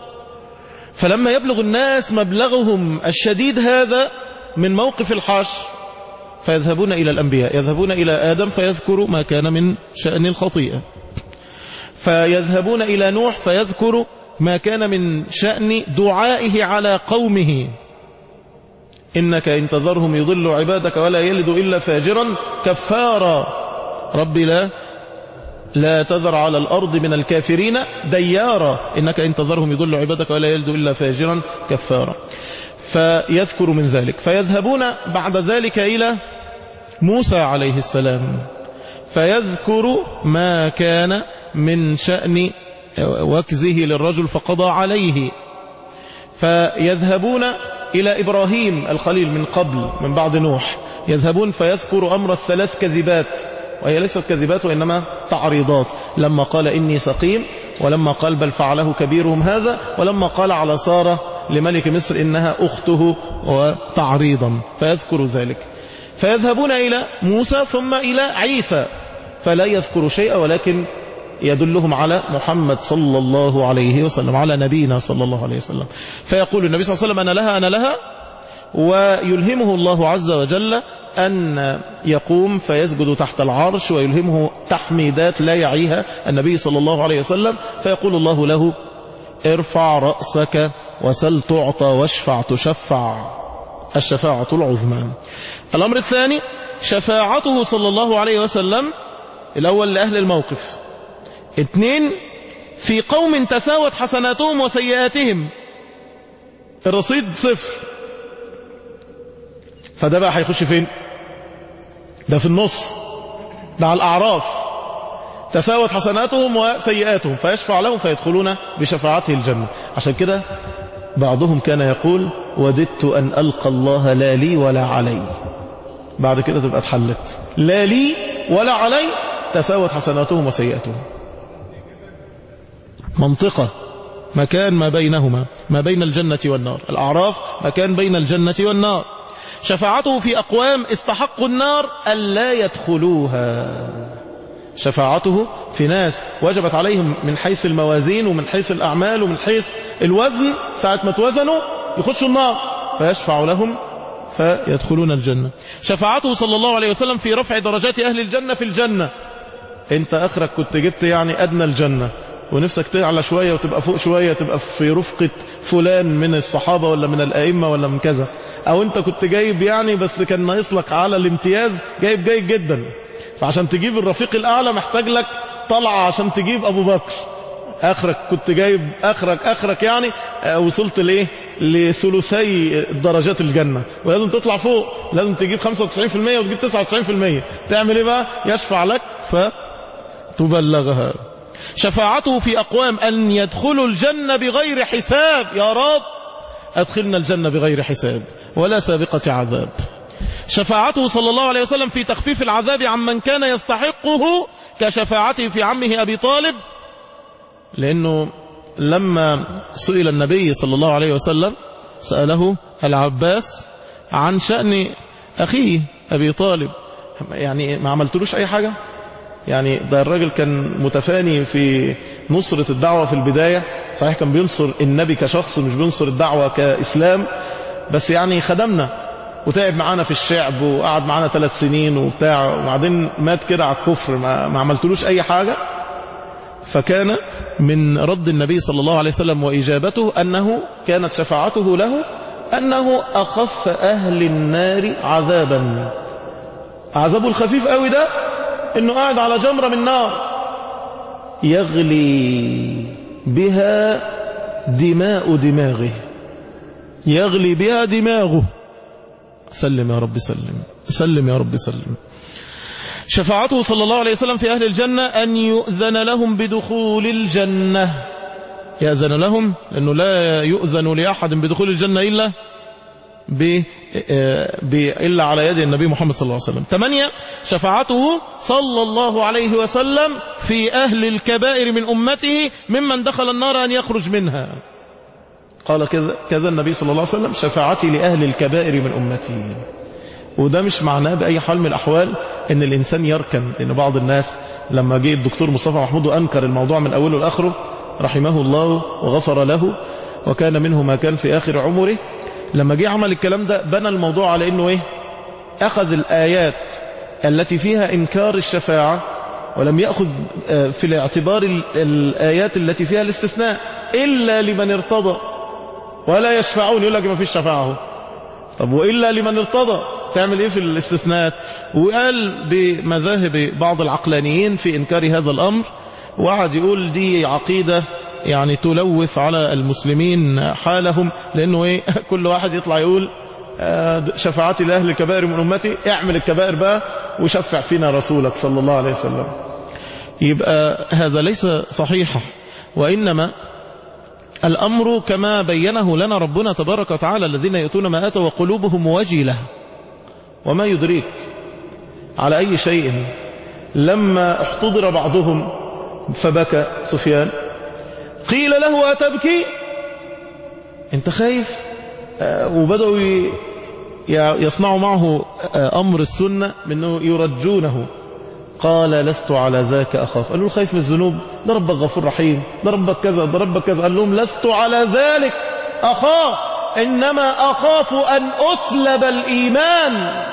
فلما يبلغ الناس مبلغهم الشديد هذا من موقف الحاش فيذهبون إلى الأنبياء يذهبون إلى آدم فيذكر ما كان من شأن الخطيئة فيذهبون إلى نوح فيذكر ما كان من شأن دعائه على قومه إنك إن تذرهم يضل عبادك ولا يلد إلا فاجرا كفارا ربي لا لا تذر على الأرض من الكافرين ديارا إنك إن تذرهم يضل عبادك ولا يلد إلا فاجرا كفارا فيذكر من ذلك فيذهبون بعد ذلك إلى موسى عليه السلام فيذكر ما كان من شأن وكزه للرجل فقضى عليه فيذهبون إلى إبراهيم الخليل من قبل من بعد نوح يذهبون فيذكر أمر الثلاث كذبات وهي ليست كذبات وإنما تعريضات لما قال إني سقيم ولما قال بل فعله كبيرهم هذا ولما قال على سارة لملك مصر إنها أخته وتعريضا فيذكر ذلك فيذهبون إلى موسى ثم إلى عيسى فلا يذكر شيئا ولكن يدلهم على محمد صلى الله عليه وسلم على نبينا صلى الله عليه وسلم فيقول النبي صلى الله عليه وسلم أنا لها أنا لها ويلهمه الله عز وجل أن يقوم فيسجد تحت العرش ويلهمه تحميدات لا يعيها النبي صلى الله عليه وسلم فيقول الله له ارفع رأسك وسل تعطى واشفع تشفع الشفاعة العظمى الأمر الثاني شفاعته صلى الله عليه وسلم الأول لأهل الموقف اثنين في قوم تساوت حسناتهم وسيئاتهم الرصيد صفر فده بقى هيخش فين ده في النص ده على الأعراف تساوت حسناتهم وسيئاتهم فيشفع لهم فيدخلون بشفاعته الجنة عشان كده بعضهم كان يقول وددت أن ألقى الله لا لي ولا علي بعد كده تبقى اتحلت لا لي ولا علي تساوت حسناتهم وسيئاتهم منطقة مكان ما بينهما ما بين الجنة والنار الأعراف مكان بين الجنة والنار شفاعته في أقوام استحقوا النار ألا يدخلوها شفاعته في ناس وجبت عليهم من حيث الموازين ومن حيث الأعمال ومن حيث الوزن ساعة ما توزنوا يخشوا النار فيشفع لهم فيدخلون الجنة شفاعته صلى الله عليه وسلم في رفع درجات أهل الجنة في الجنة انت اخرك كنت جبت يعني ادنى الجنة ونفسك تعلى شوية وتبقى فوق شوية تبقى في رفقة فلان من الصحابة ولا من الأئمة ولا من كذا أو أنت كنت جايب يعني بس كان ناقص لك على الامتياز جايب جيد جدا فعشان تجيب الرفيق الأعلى محتاج لك طلعة عشان تجيب أبو بكر آخرك كنت جايب آخرك آخرك يعني وصلت ليه لثلثي درجات الجنة ولازم تطلع فوق لازم تجيب 95% وتجيب 99% تعمل ايه بقى يشفع لك فتبلغها شفاعته في أقوام أن يدخلوا الجنة بغير حساب يا رب أدخلنا الجنة بغير حساب ولا سابقة عذاب شفاعته صلى الله عليه وسلم في تخفيف العذاب عمن كان يستحقه كشفاعته في عمه أبي طالب لأنه لما سئل النبي صلى الله عليه وسلم سأله العباس عن شأن أخيه أبي طالب يعني ما عملتلوش أي حاجة يعني ده الراجل كان متفاني في نصرة الدعوة في البداية صحيح كان بينصر النبي كشخص مش بينصر الدعوة كإسلام بس يعني خدمنا وتعب معانا في الشعب وقعد معانا ثلاث سنين وبتاع وبعدين مات كده على الكفر ما, ما عملتلوش أي حاجة فكان من رد النبي صلى الله عليه وسلم وإجابته أنه كانت شفاعته له أنه أخف أهل النار عذابا عذابه الخفيف قوي ده انه قاعد على جمرة من نار يغلي بها دماء دماغه يغلي بها دماغه سلم يا رب سلم سلم يا رب سلم شفاعته صلى الله عليه وسلم في أهل الجنة أن يؤذن لهم بدخول الجنة يأذن لهم لأنه لا يؤذن لأحد بدخول الجنة إلا ب ب إلا على يد النبي محمد صلى الله عليه وسلم ثمانية شفاعته صلى الله عليه وسلم في أهل الكبائر من أمته ممن دخل النار أن يخرج منها قال كذا, كذا النبي صلى الله عليه وسلم شفاعتي لأهل الكبائر من أمتي وده مش معناه بأي حال من الأحوال أن الإنسان يركن لأن بعض الناس لما جه الدكتور مصطفى محمود وأنكر الموضوع من أوله لآخره رحمه الله وغفر له وكان منه ما كان في آخر عمره لما جه عمل الكلام ده بنى الموضوع على أنه إيه أخذ الآيات التي فيها إنكار الشفاعة ولم يأخذ في الاعتبار الآيات التي فيها الاستثناء إلا لمن ارتضى ولا يشفعون يقول لك ما فيش شفاعة طب وإلا لمن ارتضى تعمل ايه في الاستثناءات وقال بمذاهب بعض العقلانيين في انكار هذا الامر وقعد يقول دي عقيدة يعني تلوث على المسلمين حالهم لانه ايه كل واحد يطلع يقول شفاعتي لاهل الكبائر من امتي اعمل الكبائر بقى وشفع فينا رسولك صلى الله عليه وسلم يبقى هذا ليس صحيحا وانما الامر كما بينه لنا ربنا تبارك وتعالى الذين يؤتون ما اتوا وقلوبهم وجله وما يدريك على أي شيء لما احتضر بعضهم فبكى سفيان قيل له أتبكي انت خايف وبدأوا يصنعوا معه أمر السنة منه يرجونه قال لست على ذاك أخاف قالوا له خايف من الذنوب ده ربك غفور رحيم ده ربك كذا ده ربك كذا قال لهم لست على ذلك أخاف إنما أخاف أن أسلب الإيمان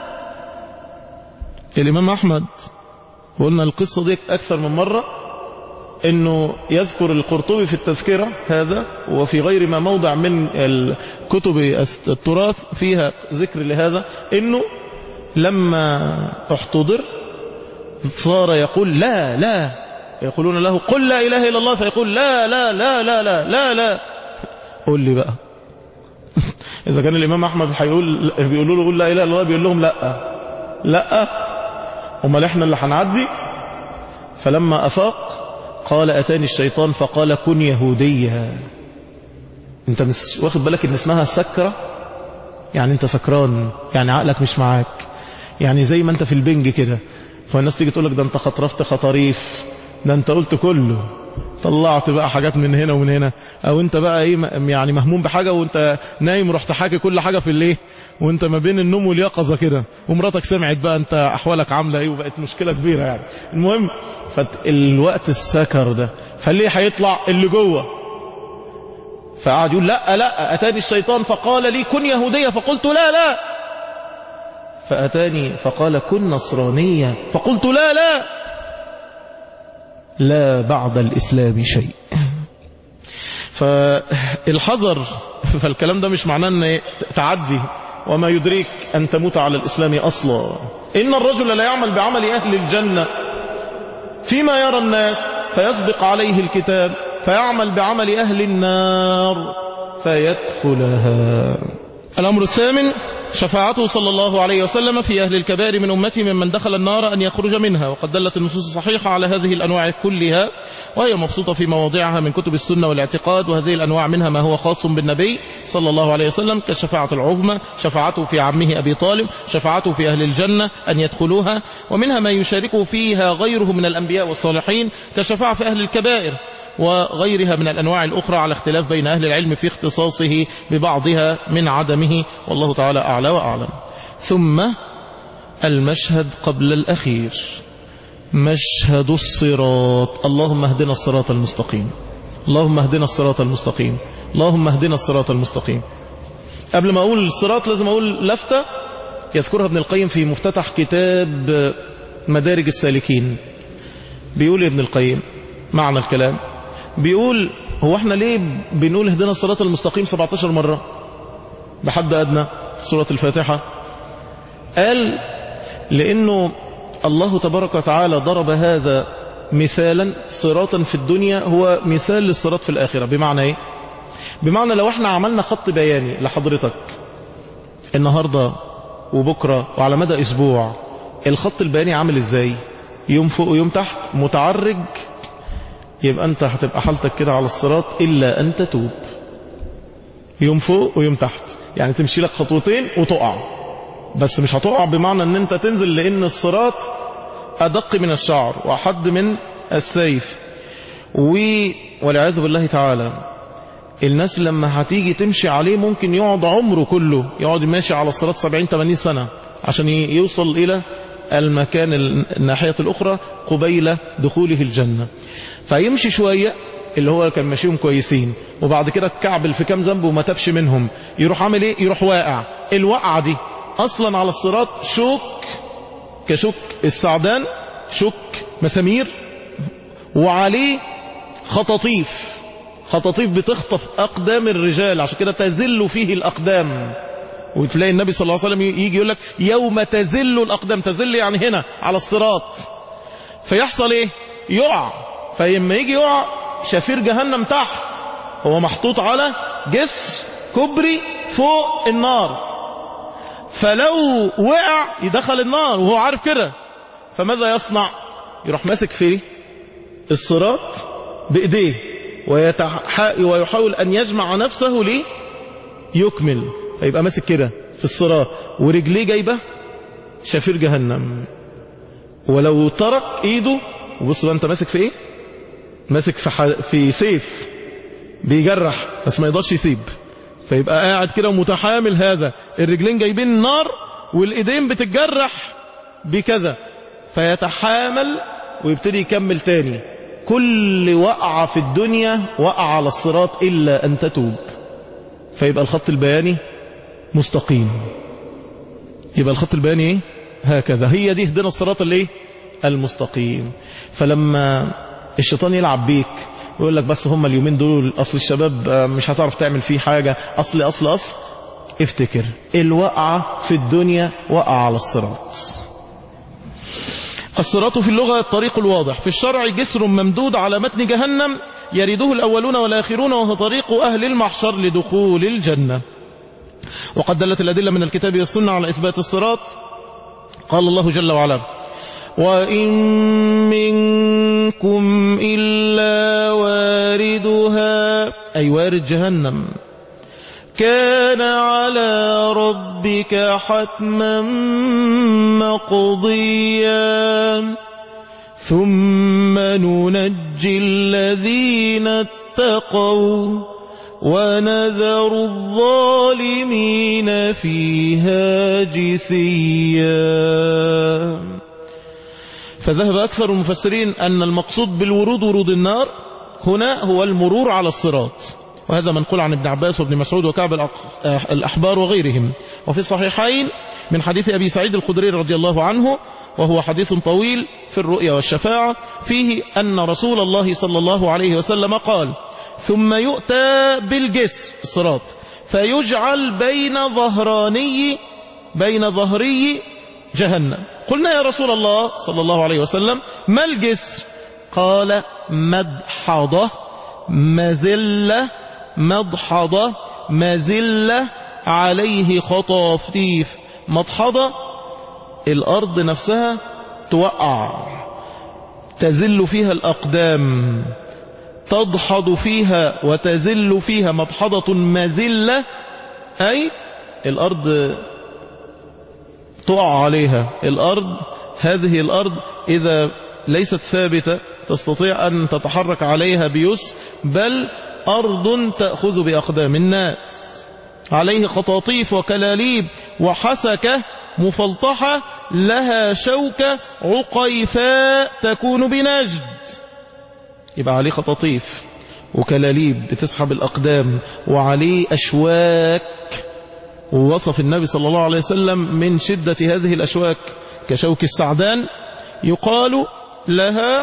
الإمام أحمد قلنا القصة دي أكثر من مرة أنه يذكر القرطبي في التذكرة هذا وفي غير ما موضع من الكتب التراث فيها ذكر لهذا أنه لما احتضر صار يقول لا لا يقولون له قل لا إله إلا الله فيقول لا لا لا لا لا لا لا قل لي بقى إذا كان الإمام أحمد هيقول بيقولوا له قل لا إله إلا الله بيقول لهم لا لا امال احنا اللي هنعدي فلما أفاق قال أتاني الشيطان فقال كن يهوديا انت مش واخد بالك ان اسمها سكرة يعني انت سكران يعني عقلك مش معاك يعني زي ما انت في البنج كده فالناس تيجي تقول لك ده انت خطرفت خطاريف ده انت قلت كله طلعت بقى حاجات من هنا ومن هنا او انت بقى ايه يعني مهموم بحاجة وانت نايم رحت حاكي كل حاجة في الليل وانت ما بين النوم واليقظة كده ومراتك سمعت بقى انت احوالك عاملة ايه وبقت مشكلة كبيرة يعني المهم فالوقت السكر ده فاللي هيطلع اللي جوه فقعد يقول لا لا اتاني الشيطان فقال لي كن يهودية فقلت لا لا فأتاني فقال كن نصرانية فقلت لا لا لا بعد الإسلام شيء فالحذر فالكلام ده مش معناه ان تعدي وما يدريك أن تموت على الإسلام أصلا إن الرجل لا يعمل بعمل أهل الجنة فيما يرى الناس فيسبق عليه الكتاب فيعمل بعمل أهل النار فيدخلها الأمر الثامن شفاعته صلى الله عليه وسلم في أهل الكبائر من أمته ممن دخل النار أن يخرج منها وقد دلت النصوص الصحيحة على هذه الأنواع كلها وهي مبسوطة في مواضعها من كتب السنة والاعتقاد وهذه الأنواع منها ما هو خاص بالنبي صلى الله عليه وسلم كالشفاعة العظمى شفاعته في عمه أبي طالب شفاعته في أهل الجنة أن يدخلوها ومنها ما يشاركه فيها غيره من الأنبياء والصالحين كشفاعة في أهل الكبائر وغيرها من الأنواع الأخرى على اختلاف بين أهل العلم في اختصاصه ببعضها من عدمه والله تعالى أعلى وأعلم ثم المشهد قبل الأخير مشهد الصراط اللهم اهدنا الصراط المستقيم اللهم اهدنا الصراط المستقيم اللهم اهدنا الصراط المستقيم قبل ما أقول الصراط لازم أقول لفتة يذكرها ابن القيم في مفتتح كتاب مدارج السالكين بيقول ابن القيم معنى الكلام بيقول هو احنا ليه بنقول اهدنا الصراط المستقيم 17 مرة بحد أدنى سورة الفاتحة قال لأنه الله تبارك وتعالى ضرب هذا مثالا صراطا في الدنيا هو مثال للصراط في الآخرة بمعنى ايه بمعنى لو احنا عملنا خط بياني لحضرتك النهاردة وبكرة وعلى مدى أسبوع الخط البياني عامل ازاي يوم فوق ويوم تحت متعرج يبقى أنت هتبقى حالتك كده على الصراط إلا أن تتوب يوم فوق ويوم تحت يعني تمشي لك خطوتين وتقع بس مش هتقع بمعنى ان انت تنزل لان الصراط ادق من الشعر واحد من السيف و والعياذ بالله تعالى الناس لما هتيجي تمشي عليه ممكن يقعد عمره كله يقعد ماشي على الصراط 70 80 سنة عشان يوصل إلى المكان الناحية الأخرى قبيل دخوله الجنة فيمشي شوية اللي هو كان ماشيهم كويسين وبعد كده اتكعبل في كام ذنب وما تبش منهم يروح عامل ايه يروح واقع الوقعة دي اصلا على الصراط شوك كشوك السعدان شوك مسامير وعليه خطاطيف خطاطيف بتخطف أقدام الرجال عشان كده تزل فيه الأقدام وتلاقي النبي صلى الله عليه وسلم يجي يقول لك يوم تزل الأقدام تزل يعني هنا على الصراط فيحصل ايه يقع فلما يجي يقع شفير جهنم تحت هو محطوط على جسر كبري فوق النار فلو وقع يدخل النار وهو عارف كده فماذا يصنع يروح ماسك في الصراط بإيديه ويحاول أن يجمع نفسه ليه يكمل فيبقى ماسك كده في الصراط ورجليه جايبة شفير جهنم ولو ترك ايده وبص بقى انت ماسك في ايه ماسك في, ح... في سيف بيجرح بس ما يقدرش يسيب فيبقى قاعد كده متحامل هذا الرجلين جايبين النار والايدين بتتجرح بكذا فيتحامل ويبتدي يكمل تاني كل وقعة في الدنيا وقع على الصراط إلا أن تتوب فيبقى الخط البياني مستقيم يبقى الخط البياني ايه هكذا هي دي اهدنا الصراط الايه المستقيم فلما الشيطان يلعب بيك ويقول لك بس هم اليومين دول اصل الشباب مش هتعرف تعمل فيه حاجة اصل اصل اصل افتكر الوقعة في الدنيا وقع على الصراط الصراط في اللغة الطريق الواضح في الشرع جسر ممدود على متن جهنم يريده الأولون والآخرون وهو طريق أهل المحشر لدخول الجنة وقد دلت الأدلة من الكتاب والسنة على إثبات الصراط قال الله جل وعلا وإن منكم إلا واردها أي وارد جهنم كان على ربك حتما مقضيا ثم ننجي الذين اتقوا ونذر الظالمين فيها جثيا فذهب أكثر المفسرين أن المقصود بالورود ورود النار هنا هو المرور على الصراط وهذا منقول عن ابن عباس وابن مسعود وكعب الأحبار وغيرهم وفي الصحيحين من حديث أبي سعيد الخدري رضي الله عنه وهو حديث طويل في الرؤيا والشفاعة فيه أن رسول الله صلى الله عليه وسلم قال ثم يؤتى بالجسر الصراط فيجعل بين ظهراني بين ظهري جهنم قلنا يا رسول الله صلى الله عليه وسلم ما الجسر قال مدحضة مزلة مضحضة مزلة عليه خطافتيف مضحضة الأرض نفسها توقع تزل فيها الأقدام تضحض فيها وتزل فيها مضحضة مزلة أي الأرض تقع عليها الأرض هذه الأرض إذا ليست ثابتة تستطيع أن تتحرك عليها بيس بل أرض تأخذ بأقدام الناس عليه خطاطيف وكلاليب وحسكة مفلطحة لها شوكة عقيفاء تكون بنجد يبقى عليه خطاطيف وكلاليب بتسحب الأقدام وعليه أشواك ووصف النبي صلى الله عليه وسلم من شدة هذه الأشواك كشوك السعدان يقال لها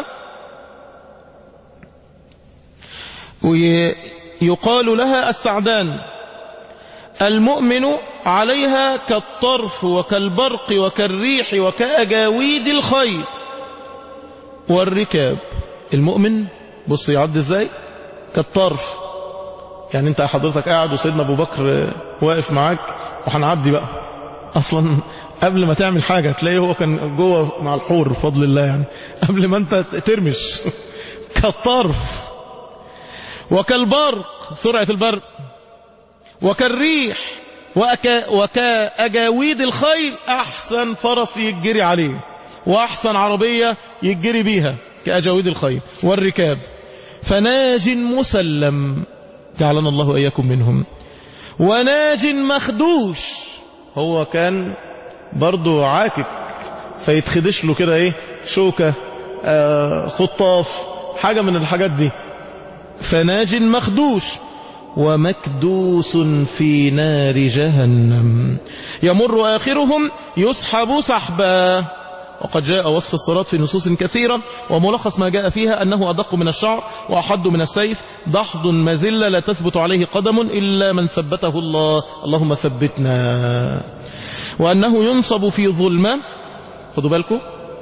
ويقال لها السعدان المؤمن عليها كالطرف وكالبرق وكالريح وكأجاويد الخيل والركاب المؤمن بص يعد ازاي كالطرف يعني انت حضرتك قاعد وسيدنا ابو بكر واقف معاك وهنعدي بقى اصلا قبل ما تعمل حاجة تلاقيه هو كان جوه مع الحور بفضل الله يعني قبل ما انت ترمش كالطرف وكالبرق سرعة البرق وكالريح وأك... وكأجاويد الخيل أحسن فرس يجري عليه وأحسن عربية يجري بيها كأجاويد الخيل والركاب فناج مسلم جعلنا الله إياكم منهم وناج مخدوش هو كان برضو عاكك فيتخدش له كده ايه شوكة آه خطاف حاجة من الحاجات دي فناج مخدوش ومكدوس في نار جهنم يمر آخرهم يسحب سحبا وقد جاء وصف الصراط في نصوص كثيرة وملخص ما جاء فيها أنه أدق من الشعر وأحد من السيف ضحض مزلة لا تثبت عليه قدم إلا من ثبته الله اللهم ثبتنا وأنه ينصب في ظلمة خدوا بالكم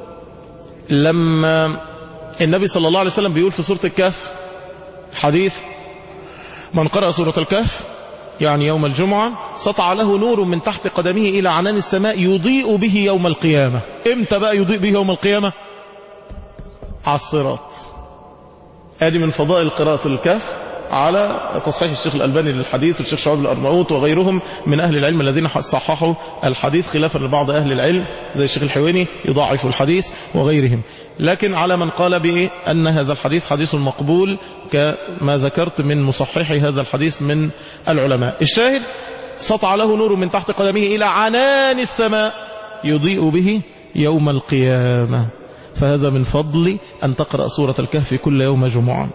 لما النبي صلى الله عليه وسلم بيقول في سورة الكهف حديث من قرأ سورة الكهف يعني يوم الجمعة سطع له نور من تحت قدمه إلى عنان السماء يضيء به يوم القيامة امتى بقى يضيء به يوم القيامة على الصراط ادي من فضائل قراءة الكهف على تصحيح الشيخ الألباني للحديث والشيخ شعب الأرناؤوط وغيرهم من أهل العلم الذين صححوا الحديث خلافا لبعض أهل العلم زي الشيخ الحويني يضاعف الحديث وغيرهم لكن على من قال به أن هذا الحديث حديث مقبول كما ذكرت من مصححي هذا الحديث من العلماء الشاهد سطع له نور من تحت قدمه إلى عنان السماء يضيء به يوم القيامة فهذا من فضل أن تقرأ سورة الكهف كل يوم جمعة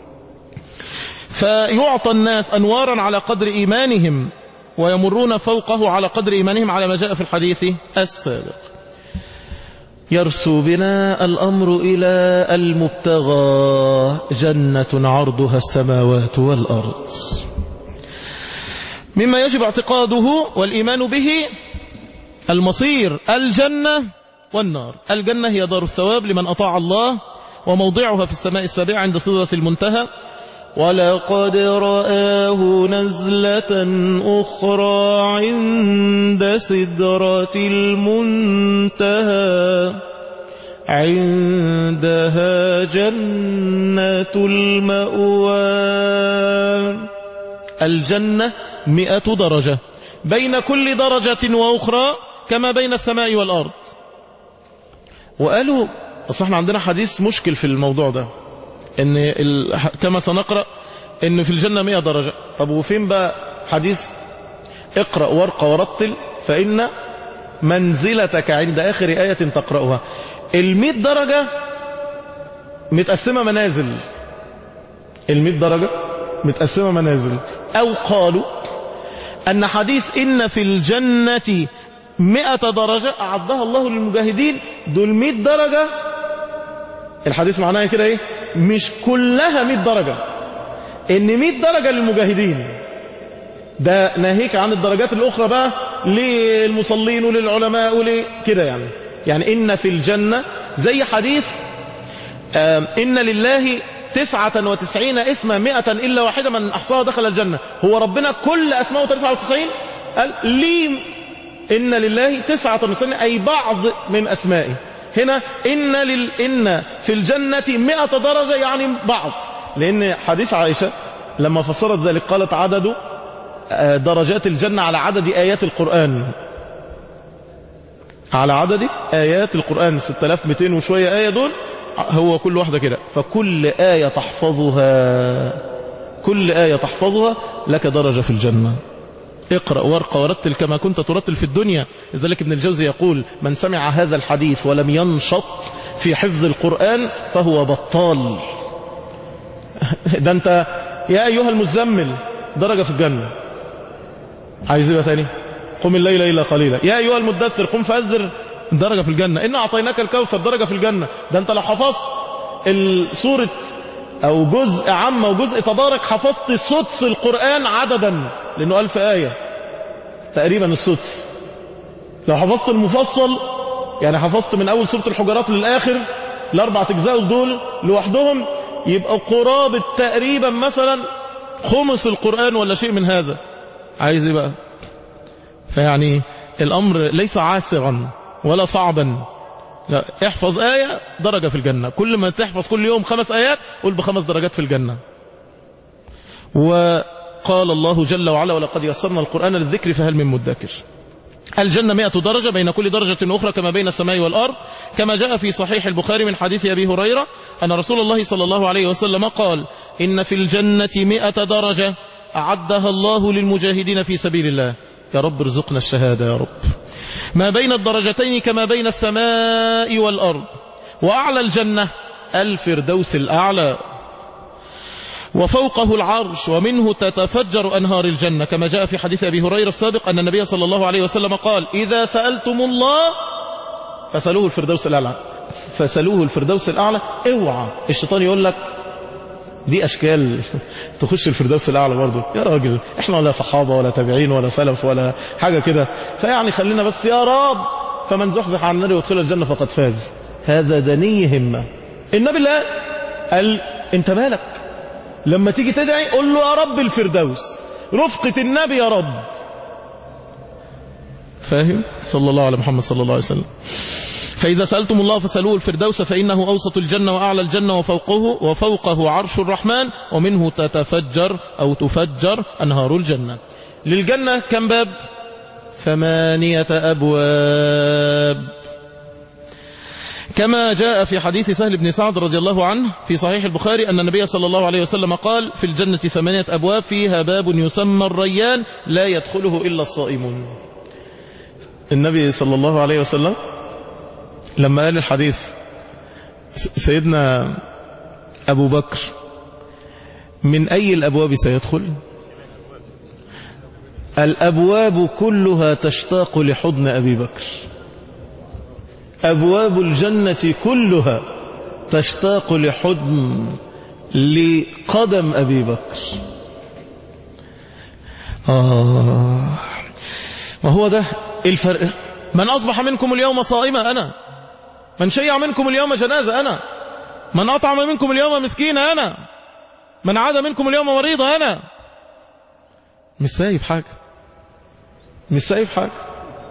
فيعطى الناس أنوارا على قدر إيمانهم ويمرون فوقه على قدر إيمانهم على ما جاء في الحديث السابق يرسو بنا الأمر إلى المبتغى جنة عرضها السماوات والأرض مما يجب اعتقاده والإيمان به المصير الجنة والنار الجنة هي دار الثواب لمن أطاع الله وموضعها في السماء السابعة عند صدرة المنتهى ولقد رآه نزلة أخرى عند سدرة المنتهى عندها جنة المأوى الجنة مئة درجة بين كل درجة وأخرى كما بين السماء والأرض وقالوا أصلا احنا عندنا حديث مشكل في الموضوع ده ان ال... كما سنقرأ ان في الجنة 100 درجة طب وفين بقى حديث اقرأ وارقى ورتل فإن منزلتك عند آخر آية تقرأها المئة درجة متقسمة منازل المئة درجة متقسمة منازل أو قالوا أن حديث إن في الجنة مئة درجة أعدها الله للمجاهدين دول مئة درجة الحديث معناه كده إيه مش كلها 100 درجة ان 100 درجة للمجاهدين ده ناهيك عن الدرجات الأخرى بقى للمصلين وللعلماء ولكده يعني يعني إن في الجنة زي حديث إن لله تسعة وتسعين اسما مئة إلا واحدة من أحصاها دخل الجنة هو ربنا كل أسماءه تسعة وتسعين قال لي إن لله تسعة وتسعين أي بعض من أسمائه هنا إن, لل... إن في الجنة مئة درجة يعني بعض لأن حديث عائشة لما فسرت ذلك قالت عدد درجات الجنة على عدد آيات القرآن على عدد آيات القرآن 6200 وشوية آية دول هو كل واحدة كده فكل آية تحفظها كل آية تحفظها لك درجة في الجنة اقرأ وارقى ورتل كما كنت ترتل في الدنيا لذلك ابن الجوزي يقول من سمع هذا الحديث ولم ينشط في حفظ القرآن فهو بطال ده انت يا أيها المزمل درجة في الجنة عايز ايه تاني قم الليل إلا قليلا يا أيها المدثر قم فأذر درجة في الجنة إن أعطيناك الكوثر درجة في الجنة ده انت لو حفظت السورة أو جزء عام وجزء تبارك حفظت سدس القرآن عددا لأنه ألف آية تقريبا السدس لو حفظت المفصل يعني حفظت من أول سورة الحجرات للآخر الأربع أجزاء دول لوحدهم يبقى قرابة تقريبا مثلا خمس القرآن ولا شيء من هذا عايز ايه بقى فيعني الأمر ليس عاسرا ولا صعبا لا احفظ آية درجة في الجنة كل ما تحفظ كل يوم خمس آيات قل بخمس درجات في الجنة قال الله جل وعلا ولقد يسرنا القرآن للذكر فهل من مدكر الجنة مئة درجة بين كل درجة أخرى كما بين السماء والأرض كما جاء في صحيح البخاري من حديث أبي هريرة أن رسول الله صلى الله عليه وسلم قال إن في الجنة مئة درجة أعدها الله للمجاهدين في سبيل الله يا رب ارزقنا الشهادة يا رب ما بين الدرجتين كما بين السماء والأرض وأعلى الجنة الفردوس الأعلى وفوقه العرش ومنه تتفجر أنهار الجنة كما جاء في حديث أبي هريرة السابق أن النبي صلى الله عليه وسلم قال إذا سألتم الله فسألوه الفردوس الأعلى فسألوه الفردوس الأعلى اوعى الشيطان يقول لك دي أشكال تخش الفردوس الأعلى برضه يا راجل احنا ولا صحابة ولا تابعين ولا سلف ولا حاجة كده فيعني خلينا بس يا رب فمن زحزح عن النار وادخل الجنة فقد فاز هذا دني همة النبي لا قال انت مالك لما تيجي تدعي قول له يا رب الفردوس رفقة النبي يا رب فاهم صلى الله على محمد صلى الله عليه وسلم فإذا سألتم الله فسألوه الفردوس فإنه أوسط الجنة وأعلى الجنة وفوقه وفوقه عرش الرحمن ومنه تتفجر أو تفجر أنهار الجنة للجنة كم باب ثمانية أبواب كما جاء في حديث سهل بن سعد رضي الله عنه في صحيح البخاري أن النبي صلى الله عليه وسلم قال في الجنة ثمانية أبواب فيها باب يسمى الريان لا يدخله إلا الصائمون النبي صلى الله عليه وسلم لما قال الحديث سيدنا أبو بكر من أي الأبواب سيدخل الأبواب كلها تشتاق لحضن أبي بكر أبواب الجنة كلها تشتاق لحضن لقدم أبي بكر آه وهو ده الفرق من أصبح منكم اليوم صائما أنا من شيع منكم اليوم جنازة أنا من أطعم منكم اليوم مسكين أنا من عاد منكم اليوم مريض أنا مش سايب حاجة مش سايب حاجة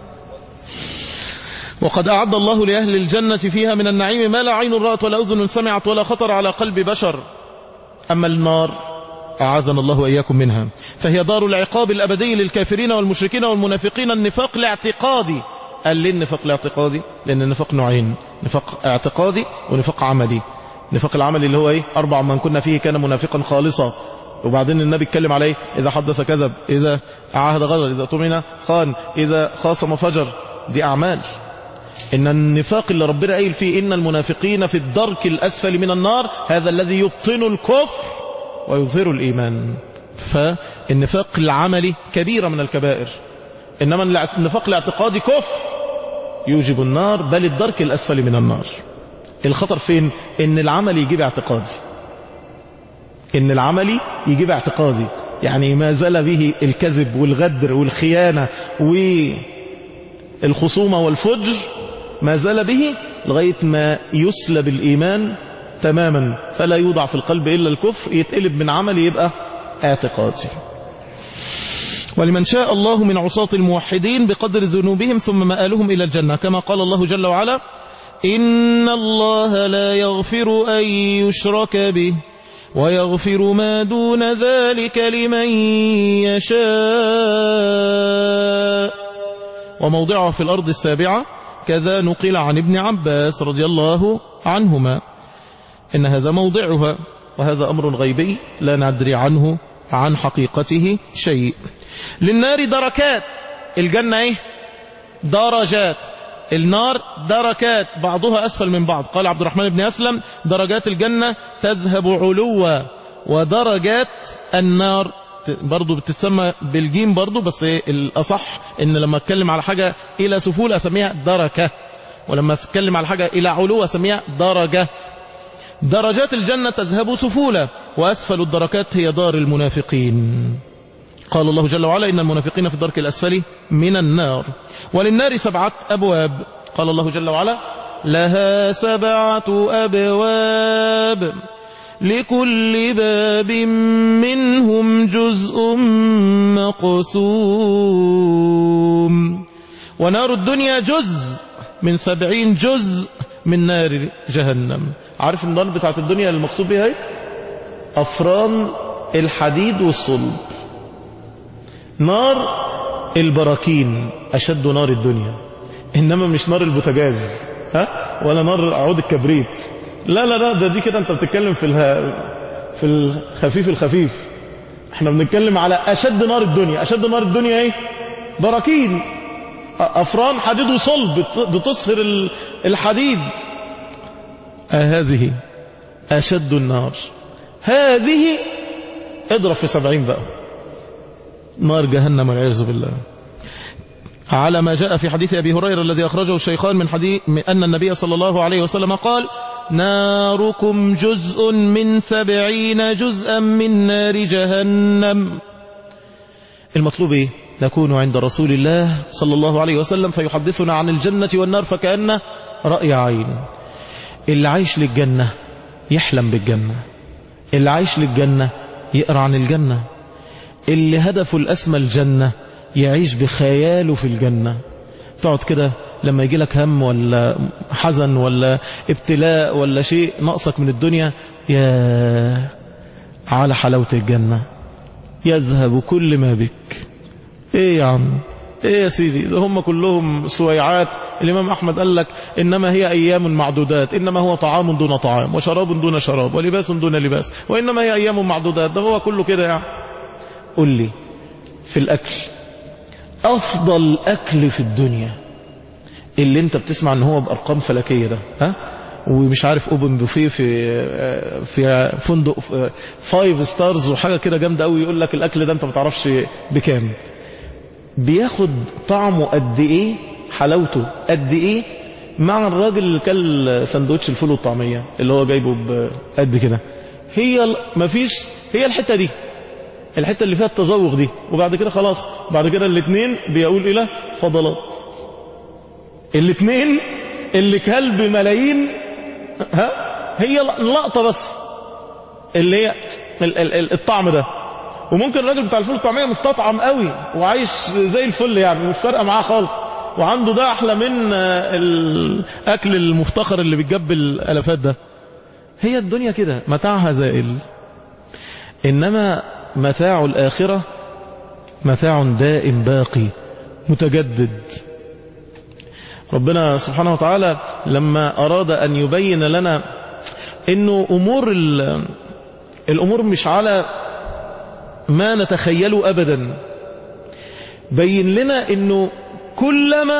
وقد أعد الله لأهل الجنة فيها من النعيم ما لا عين رأت ولا أذن سمعت ولا خطر على قلب بشر أما النار أعاذنا الله وإياكم منها فهي دار العقاب الأبدي للكافرين والمشركين والمنافقين النفاق الاعتقادي قال ليه النفاق الاعتقادي لأن النفاق نوعين نفاق اعتقادي ونفاق عملي النفاق العملي اللي هو ايه أربع من كنا فيه كان منافقا خالصا وبعدين النبي اتكلم عليه إذا حدث كذب إذا عاهد غدر إذا طمن خان إذا خاصم فجر دي أعمال إن النفاق اللي ربنا قايل فيه إن المنافقين في الدرك الأسفل من النار هذا الذي يبطن الكفر ويظهر الإيمان فالنفاق العملي كبيرة من الكبائر إنما النفاق الاعتقادي كفر يوجب النار بل الدرك الأسفل من النار الخطر فين إن العمل يجيب اعتقادي إن العمل يجيب اعتقادي يعني ما زال به الكذب والغدر والخيانة والخصومة والفجر ما زال به لغاية ما يسلب الإيمان تماما فلا يوضع في القلب إلا الكفر يتقلب من عمل يبقى اعتقادي ولمن شاء الله من عصاة الموحدين بقدر ذنوبهم ثم مآلهم إلى الجنة كما قال الله جل وعلا إن الله لا يغفر أن يشرك به ويغفر ما دون ذلك لمن يشاء وموضعها في الأرض السابعة كذا نقل عن ابن عباس رضي الله عنهما إن هذا موضعها وهذا أمر غيبي لا ندري عنه عن حقيقته شيء للنار دركات الجنة ايه درجات النار دركات بعضها أسفل من بعض قال عبد الرحمن بن أسلم درجات الجنة تذهب علوا ودرجات النار برضو بتتسمى بالجيم برضو بس الأصح إن لما أتكلم على حاجة إلى سفولة أسميها دركة ولما أتكلم على حاجة إلى علو أسميها درجة درجات الجنة تذهب سفولة وأسفل الدركات هي دار المنافقين قال الله جل وعلا إن المنافقين في الدرك الأسفل من النار وللنار سبعة أبواب قال الله جل وعلا لها سبعة أبواب لكل باب منهم جزء مقسوم ونار الدنيا جزء من سبعين جزء من نار جهنم عارف النار بتاعت الدنيا المقصود بها ايه أفران الحديد والصلب نار البراكين أشد نار الدنيا إنما مش نار البوتاجاز ها ولا نار عود الكبريت لا لا لا ده دي كده أنت بتتكلم في الها في الخفيف الخفيف احنا بنتكلم على أشد نار الدنيا أشد نار الدنيا ايه براكين أفران حديد وصلب بتصهر الحديد هذه أشد النار هذه اضرب في سبعين بقى نار جهنم والعياذ بالله على ما جاء في حديث أبي هريرة الذي أخرجه الشيخان من حديث أن النبي صلى الله عليه وسلم قال ناركم جزء من سبعين جزءا من نار جهنم المطلوب إيه؟ نكون عند رسول الله صلى الله عليه وسلم فيحدثنا عن الجنة والنار فكأنه رأي عين اللي عايش للجنة يحلم بالجنة اللي عايش للجنة يقرأ عن الجنة اللي هدفه الأسمى الجنة يعيش بخياله في الجنة تقعد كده لما يجي لك هم ولا حزن ولا ابتلاء ولا شيء ناقصك من الدنيا يا على حلاوة الجنة يذهب كل ما بك ايه يا عم ايه يا سيدي ده هم كلهم سويعات الامام احمد قال لك انما هي ايام معدودات انما هو طعام دون طعام وشراب دون شراب ولباس دون لباس وانما هي ايام معدودات ده هو كله كده يعني قل لي في الاكل افضل اكل في الدنيا اللي انت بتسمع ان هو بارقام فلكيه ده ها ومش عارف اوبن بوفيه في في فندق فايف ستارز وحاجه كده جامده قوي يقول لك الاكل ده انت ما تعرفش بكام بياخد طعمه قد ايه حلاوته قد ايه مع الراجل اللي كل سندوتش الفول والطعميه اللي هو جايبه قد كده هي مفيش هي الحته دي الحته اللي فيها التذوق دي وبعد كده خلاص بعد كده الاثنين بيقول الى فضلات الاثنين اللي كل بملايين ها هي اللقطه بس اللي هي الطعم ده وممكن الراجل بتاع الفول والطعميه مستطعم قوي وعايش زي الفل يعني مش فارقه معاه خالص وعنده ده احلى من الاكل المفتخر اللي بيتجاب الالافات ده هي الدنيا كده متاعها زائل انما متاع الاخره متاع دائم باقي متجدد ربنا سبحانه وتعالى لما اراد ان يبين لنا انه امور الامور مش على ما نتخيله أبدا بين لنا أنه كلما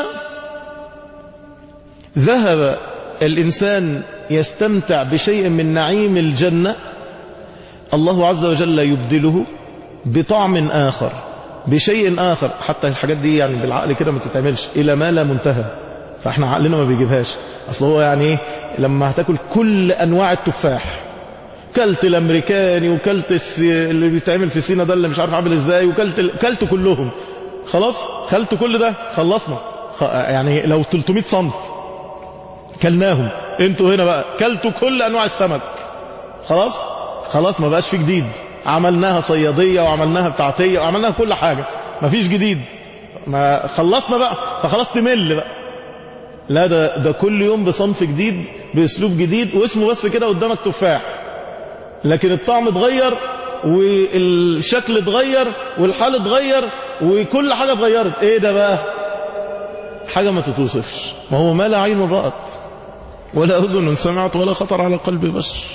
ذهب الإنسان يستمتع بشيء من نعيم الجنة الله عز وجل يبدله بطعم آخر بشيء آخر حتى الحاجات دي يعني بالعقل كده ما تتعملش إلى ما لا منتهى فإحنا عقلنا ما بيجيبهاش أصل هو يعني إيه لما هتاكل كل أنواع التفاح كلت الامريكاني وكلت السي... اللي بيتعمل في سينا ده اللي مش عارف عامل ازاي وكلت كلت كلهم خلاص كلت كل ده خلصنا خ... يعني لو 300 صنف كلناهم انتوا هنا بقى كلتوا كل انواع السمك خلاص خلاص ما بقاش في جديد عملناها صياديه وعملناها بتاعتيه وعملناها كل حاجه ما فيش جديد ما خلصنا بقى فخلاص تمل بقى لا ده ده كل يوم بصنف جديد باسلوب جديد واسمه بس كده قدامك تفاح لكن الطعم اتغير والشكل اتغير والحال اتغير وكل حاجة اتغيرت ايه ده بقى حاجة ما تتوصفش ما هو ما لا عين رأت ولا أذن سمعت ولا خطر على قلب بشر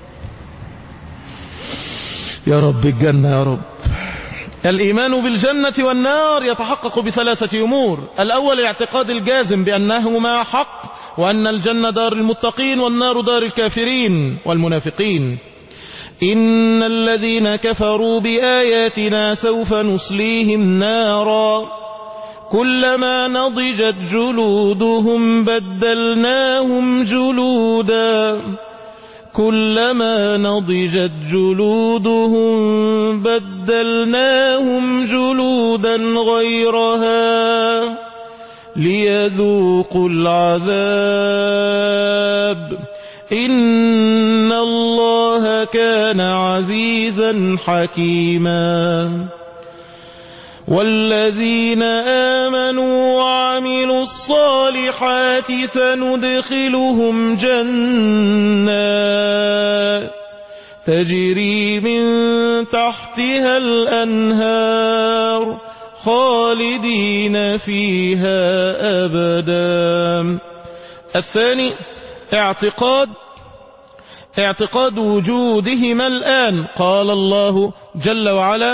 يا رب الجنة يا رب الإيمان بالجنة والنار يتحقق بثلاثة أمور الأول الاعتقاد الجازم بأنهما حق وأن الجنة دار المتقين والنار دار الكافرين والمنافقين إن الذين كفروا بآياتنا سوف نصليهم نارا كلما نضجت جلودهم بدلناهم جلودا كلما نضجت جلودهم بدلناهم جلودا غيرها ليذوقوا العذاب إن الله كان عزيزا حكيما والذين آمنوا وعملوا الصالحات سندخلهم جنات تجري من تحتها الأنهار خالدين فيها أبدا الثاني اعتقاد اعتقاد وجودهما الآن قال الله جل وعلا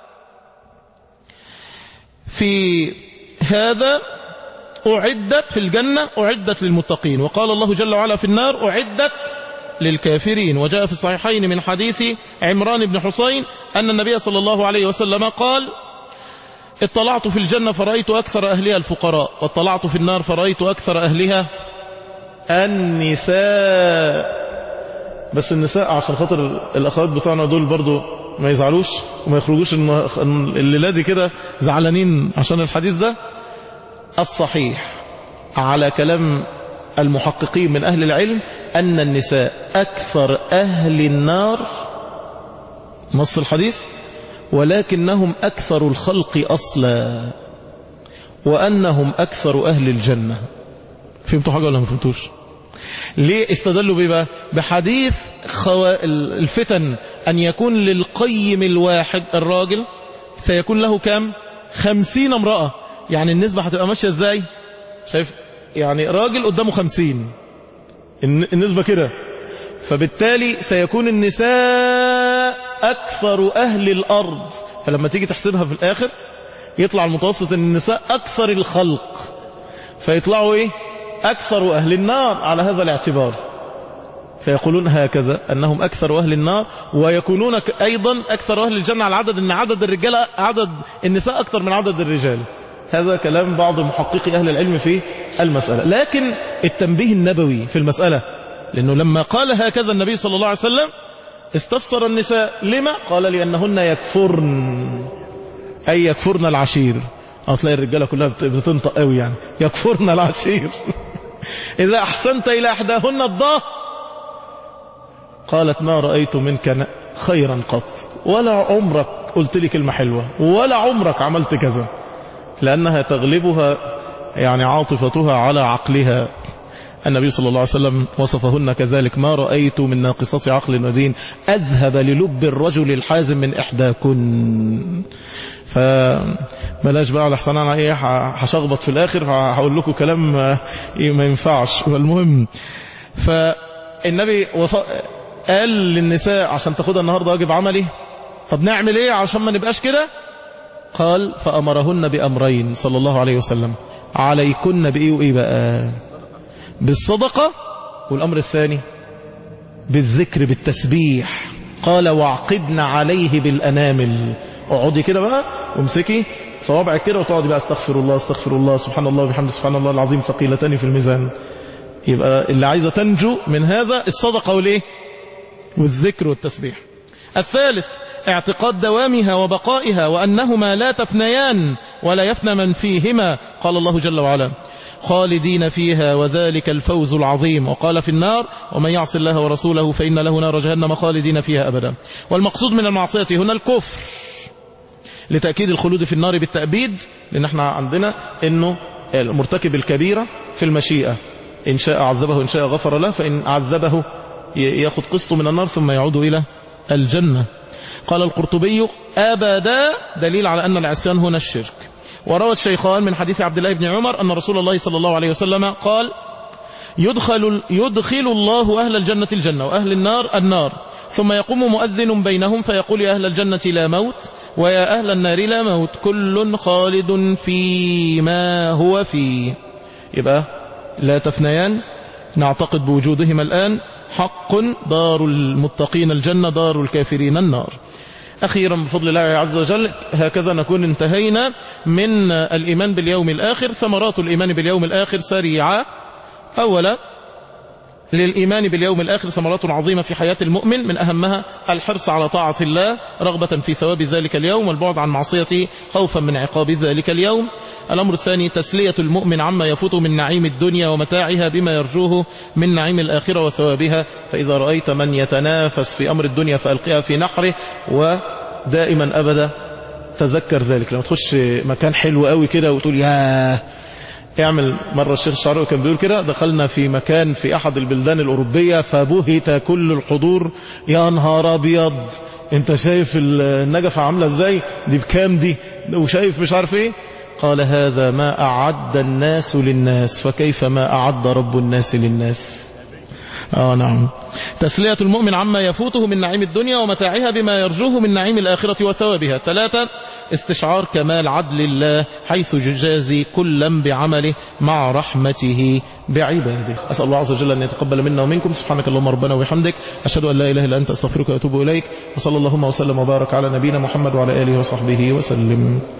في هذا أعدت في الجنة أعدت للمتقين وقال الله جل وعلا في النار أعدت للكافرين وجاء في الصحيحين من حديث عمران بن حسين أن النبي صلى الله عليه وسلم قال اطلعت في الجنة فرأيت أكثر أهلها الفقراء واطلعت في النار فرأيت أكثر أهلها النساء بس النساء عشان خاطر الأخوات بتوعنا دول برضو ما يزعلوش وما يخرجوش الليلة دي كده زعلانين عشان الحديث ده الصحيح على كلام المحققين من أهل العلم أن النساء أكثر أهل النار نص الحديث ولكنهم أكثر الخلق أصلا وأنهم أكثر أهل الجنة فهمتوا حاجة ولا ما فهمتوش ليه استدلوا بيه بحديث خوا... الفتن أن يكون للقيم الواحد الراجل سيكون له كام خمسين امرأة يعني النسبة هتبقى ماشية ازاي شايف يعني راجل قدامه خمسين النسبة كده فبالتالي سيكون النساء أكثر أهل الأرض فلما تيجي تحسبها في الآخر يطلع المتوسط أن النساء أكثر الخلق فيطلعوا إيه أكثر أهل النار على هذا الاعتبار فيقولون هكذا أنهم أكثر أهل النار ويكونون أيضا أكثر أهل الجنة على عدد أن عدد الرجال عدد النساء أكثر من عدد الرجال هذا كلام بعض محققي أهل العلم في المسألة لكن التنبيه النبوي في المسألة لأنه لما قال هكذا النبي صلى الله عليه وسلم استفسر النساء لما قال لأنهن يكفرن أي يكفرن العشير هتلاقي الرجالة كلها بتنطق قوي يعني يكفرن العشير إذا أحسنت إلى إحداهن الضاه قالت ما رأيت منك خيرا قط ولا عمرك قلت لي كلمة حلوة ولا عمرك عملت كذا لأنها تغلبها يعني عاطفتها على عقلها النبي صلى الله عليه وسلم وصفهن كذلك ما رأيت من ناقصات عقل ودين أذهب للب الرجل الحازم من إحداكن فبلاش بقى على حسن انا ايه هشخبط في الاخر هقول لكم كلام إيه ما ينفعش والمهم فالنبي وص... قال للنساء عشان تاخدها النهارده واجب عملي طب نعمل ايه عشان ما نبقاش كده قال فأمرهن بأمرين صلى الله عليه وسلم عليكن بإيه وإيه بقى بالصدقة والأمر الثاني بالذكر بالتسبيح قال واعقدن عليه بالأنامل اقعدي كده بقى وامسكي صوابعك كده وتقعدي بقى استغفر الله استغفر الله سبحان الله وبحمده سبحان الله العظيم ثقيلتان في الميزان يبقى اللي عايزة تنجو من هذا الصدقة والايه والذكر والتسبيح الثالث اعتقاد دوامها وبقائها وأنهما لا تفنيان ولا يفنى من فيهما قال الله جل وعلا خالدين فيها وذلك الفوز العظيم وقال في النار ومن يعص الله ورسوله فإن له نار جهنم خالدين فيها أبدا والمقصود من المعصية هنا الكفر لتأكيد الخلود في النار بالتأبيد لأن احنا عندنا أنه المرتكب الكبيرة في المشيئة إن شاء عذبه إن شاء غفر له فإن عذبه يأخذ قسط من النار ثم يعود إلى الجنة قال القرطبي أبدا دليل على أن العصيان هنا الشرك وروى الشيخان من حديث عبد الله بن عمر أن رسول الله صلى الله عليه وسلم قال يدخل, يدخل الله أهل الجنة الجنة وأهل النار النار ثم يقوم مؤذن بينهم فيقول يا أهل الجنة لا موت ويا أهل النار لا موت كل خالد فيما هو فيه يبقى لا تفنيان نعتقد بوجودهما الآن حق دار المتقين الجنة دار الكافرين النار أخيرا بفضل الله عز وجل هكذا نكون انتهينا من الإيمان باليوم الآخر ثمرات الإيمان باليوم الآخر سريعة أولا للإيمان باليوم الآخر ثمرات عظيمة في حياة المؤمن من أهمها الحرص على طاعة الله رغبة في ثواب ذلك اليوم والبعد عن معصيته خوفا من عقاب ذلك اليوم الأمر الثاني تسلية المؤمن عما يفوت من نعيم الدنيا ومتاعها بما يرجوه من نعيم الآخرة وثوابها فإذا رأيت من يتنافس في أمر الدنيا فألقيها في نحره ودائما أبدا تذكر ذلك لما تخش مكان حلو قوي كده وتقول ياه اعمل مرة الشيخ الشعراوي كان بيقول كده دخلنا في مكان في أحد البلدان الأوروبية فبهت كل الحضور يا نهار أبيض انت شايف النجفة عاملة ازاي دي بكام دي وشايف مش عارف ايه قال هذا ما أعد الناس للناس فكيف ما أعد رب الناس للناس آه نعم تسلية المؤمن عما يفوته من نعيم الدنيا ومتاعها بما يرجوه من نعيم الآخرة وثوابها ثلاثة استشعار كمال عدل الله حيث يجازي كلا بعمله مع رحمته بعباده أسأل الله عز وجل أن يتقبل منا ومنكم سبحانك اللهم ربنا وبحمدك أشهد أن لا إله إلا أنت أستغفرك وأتوب إليك وصلى اللهم وسلم وبارك على نبينا محمد وعلى آله وصحبه وسلم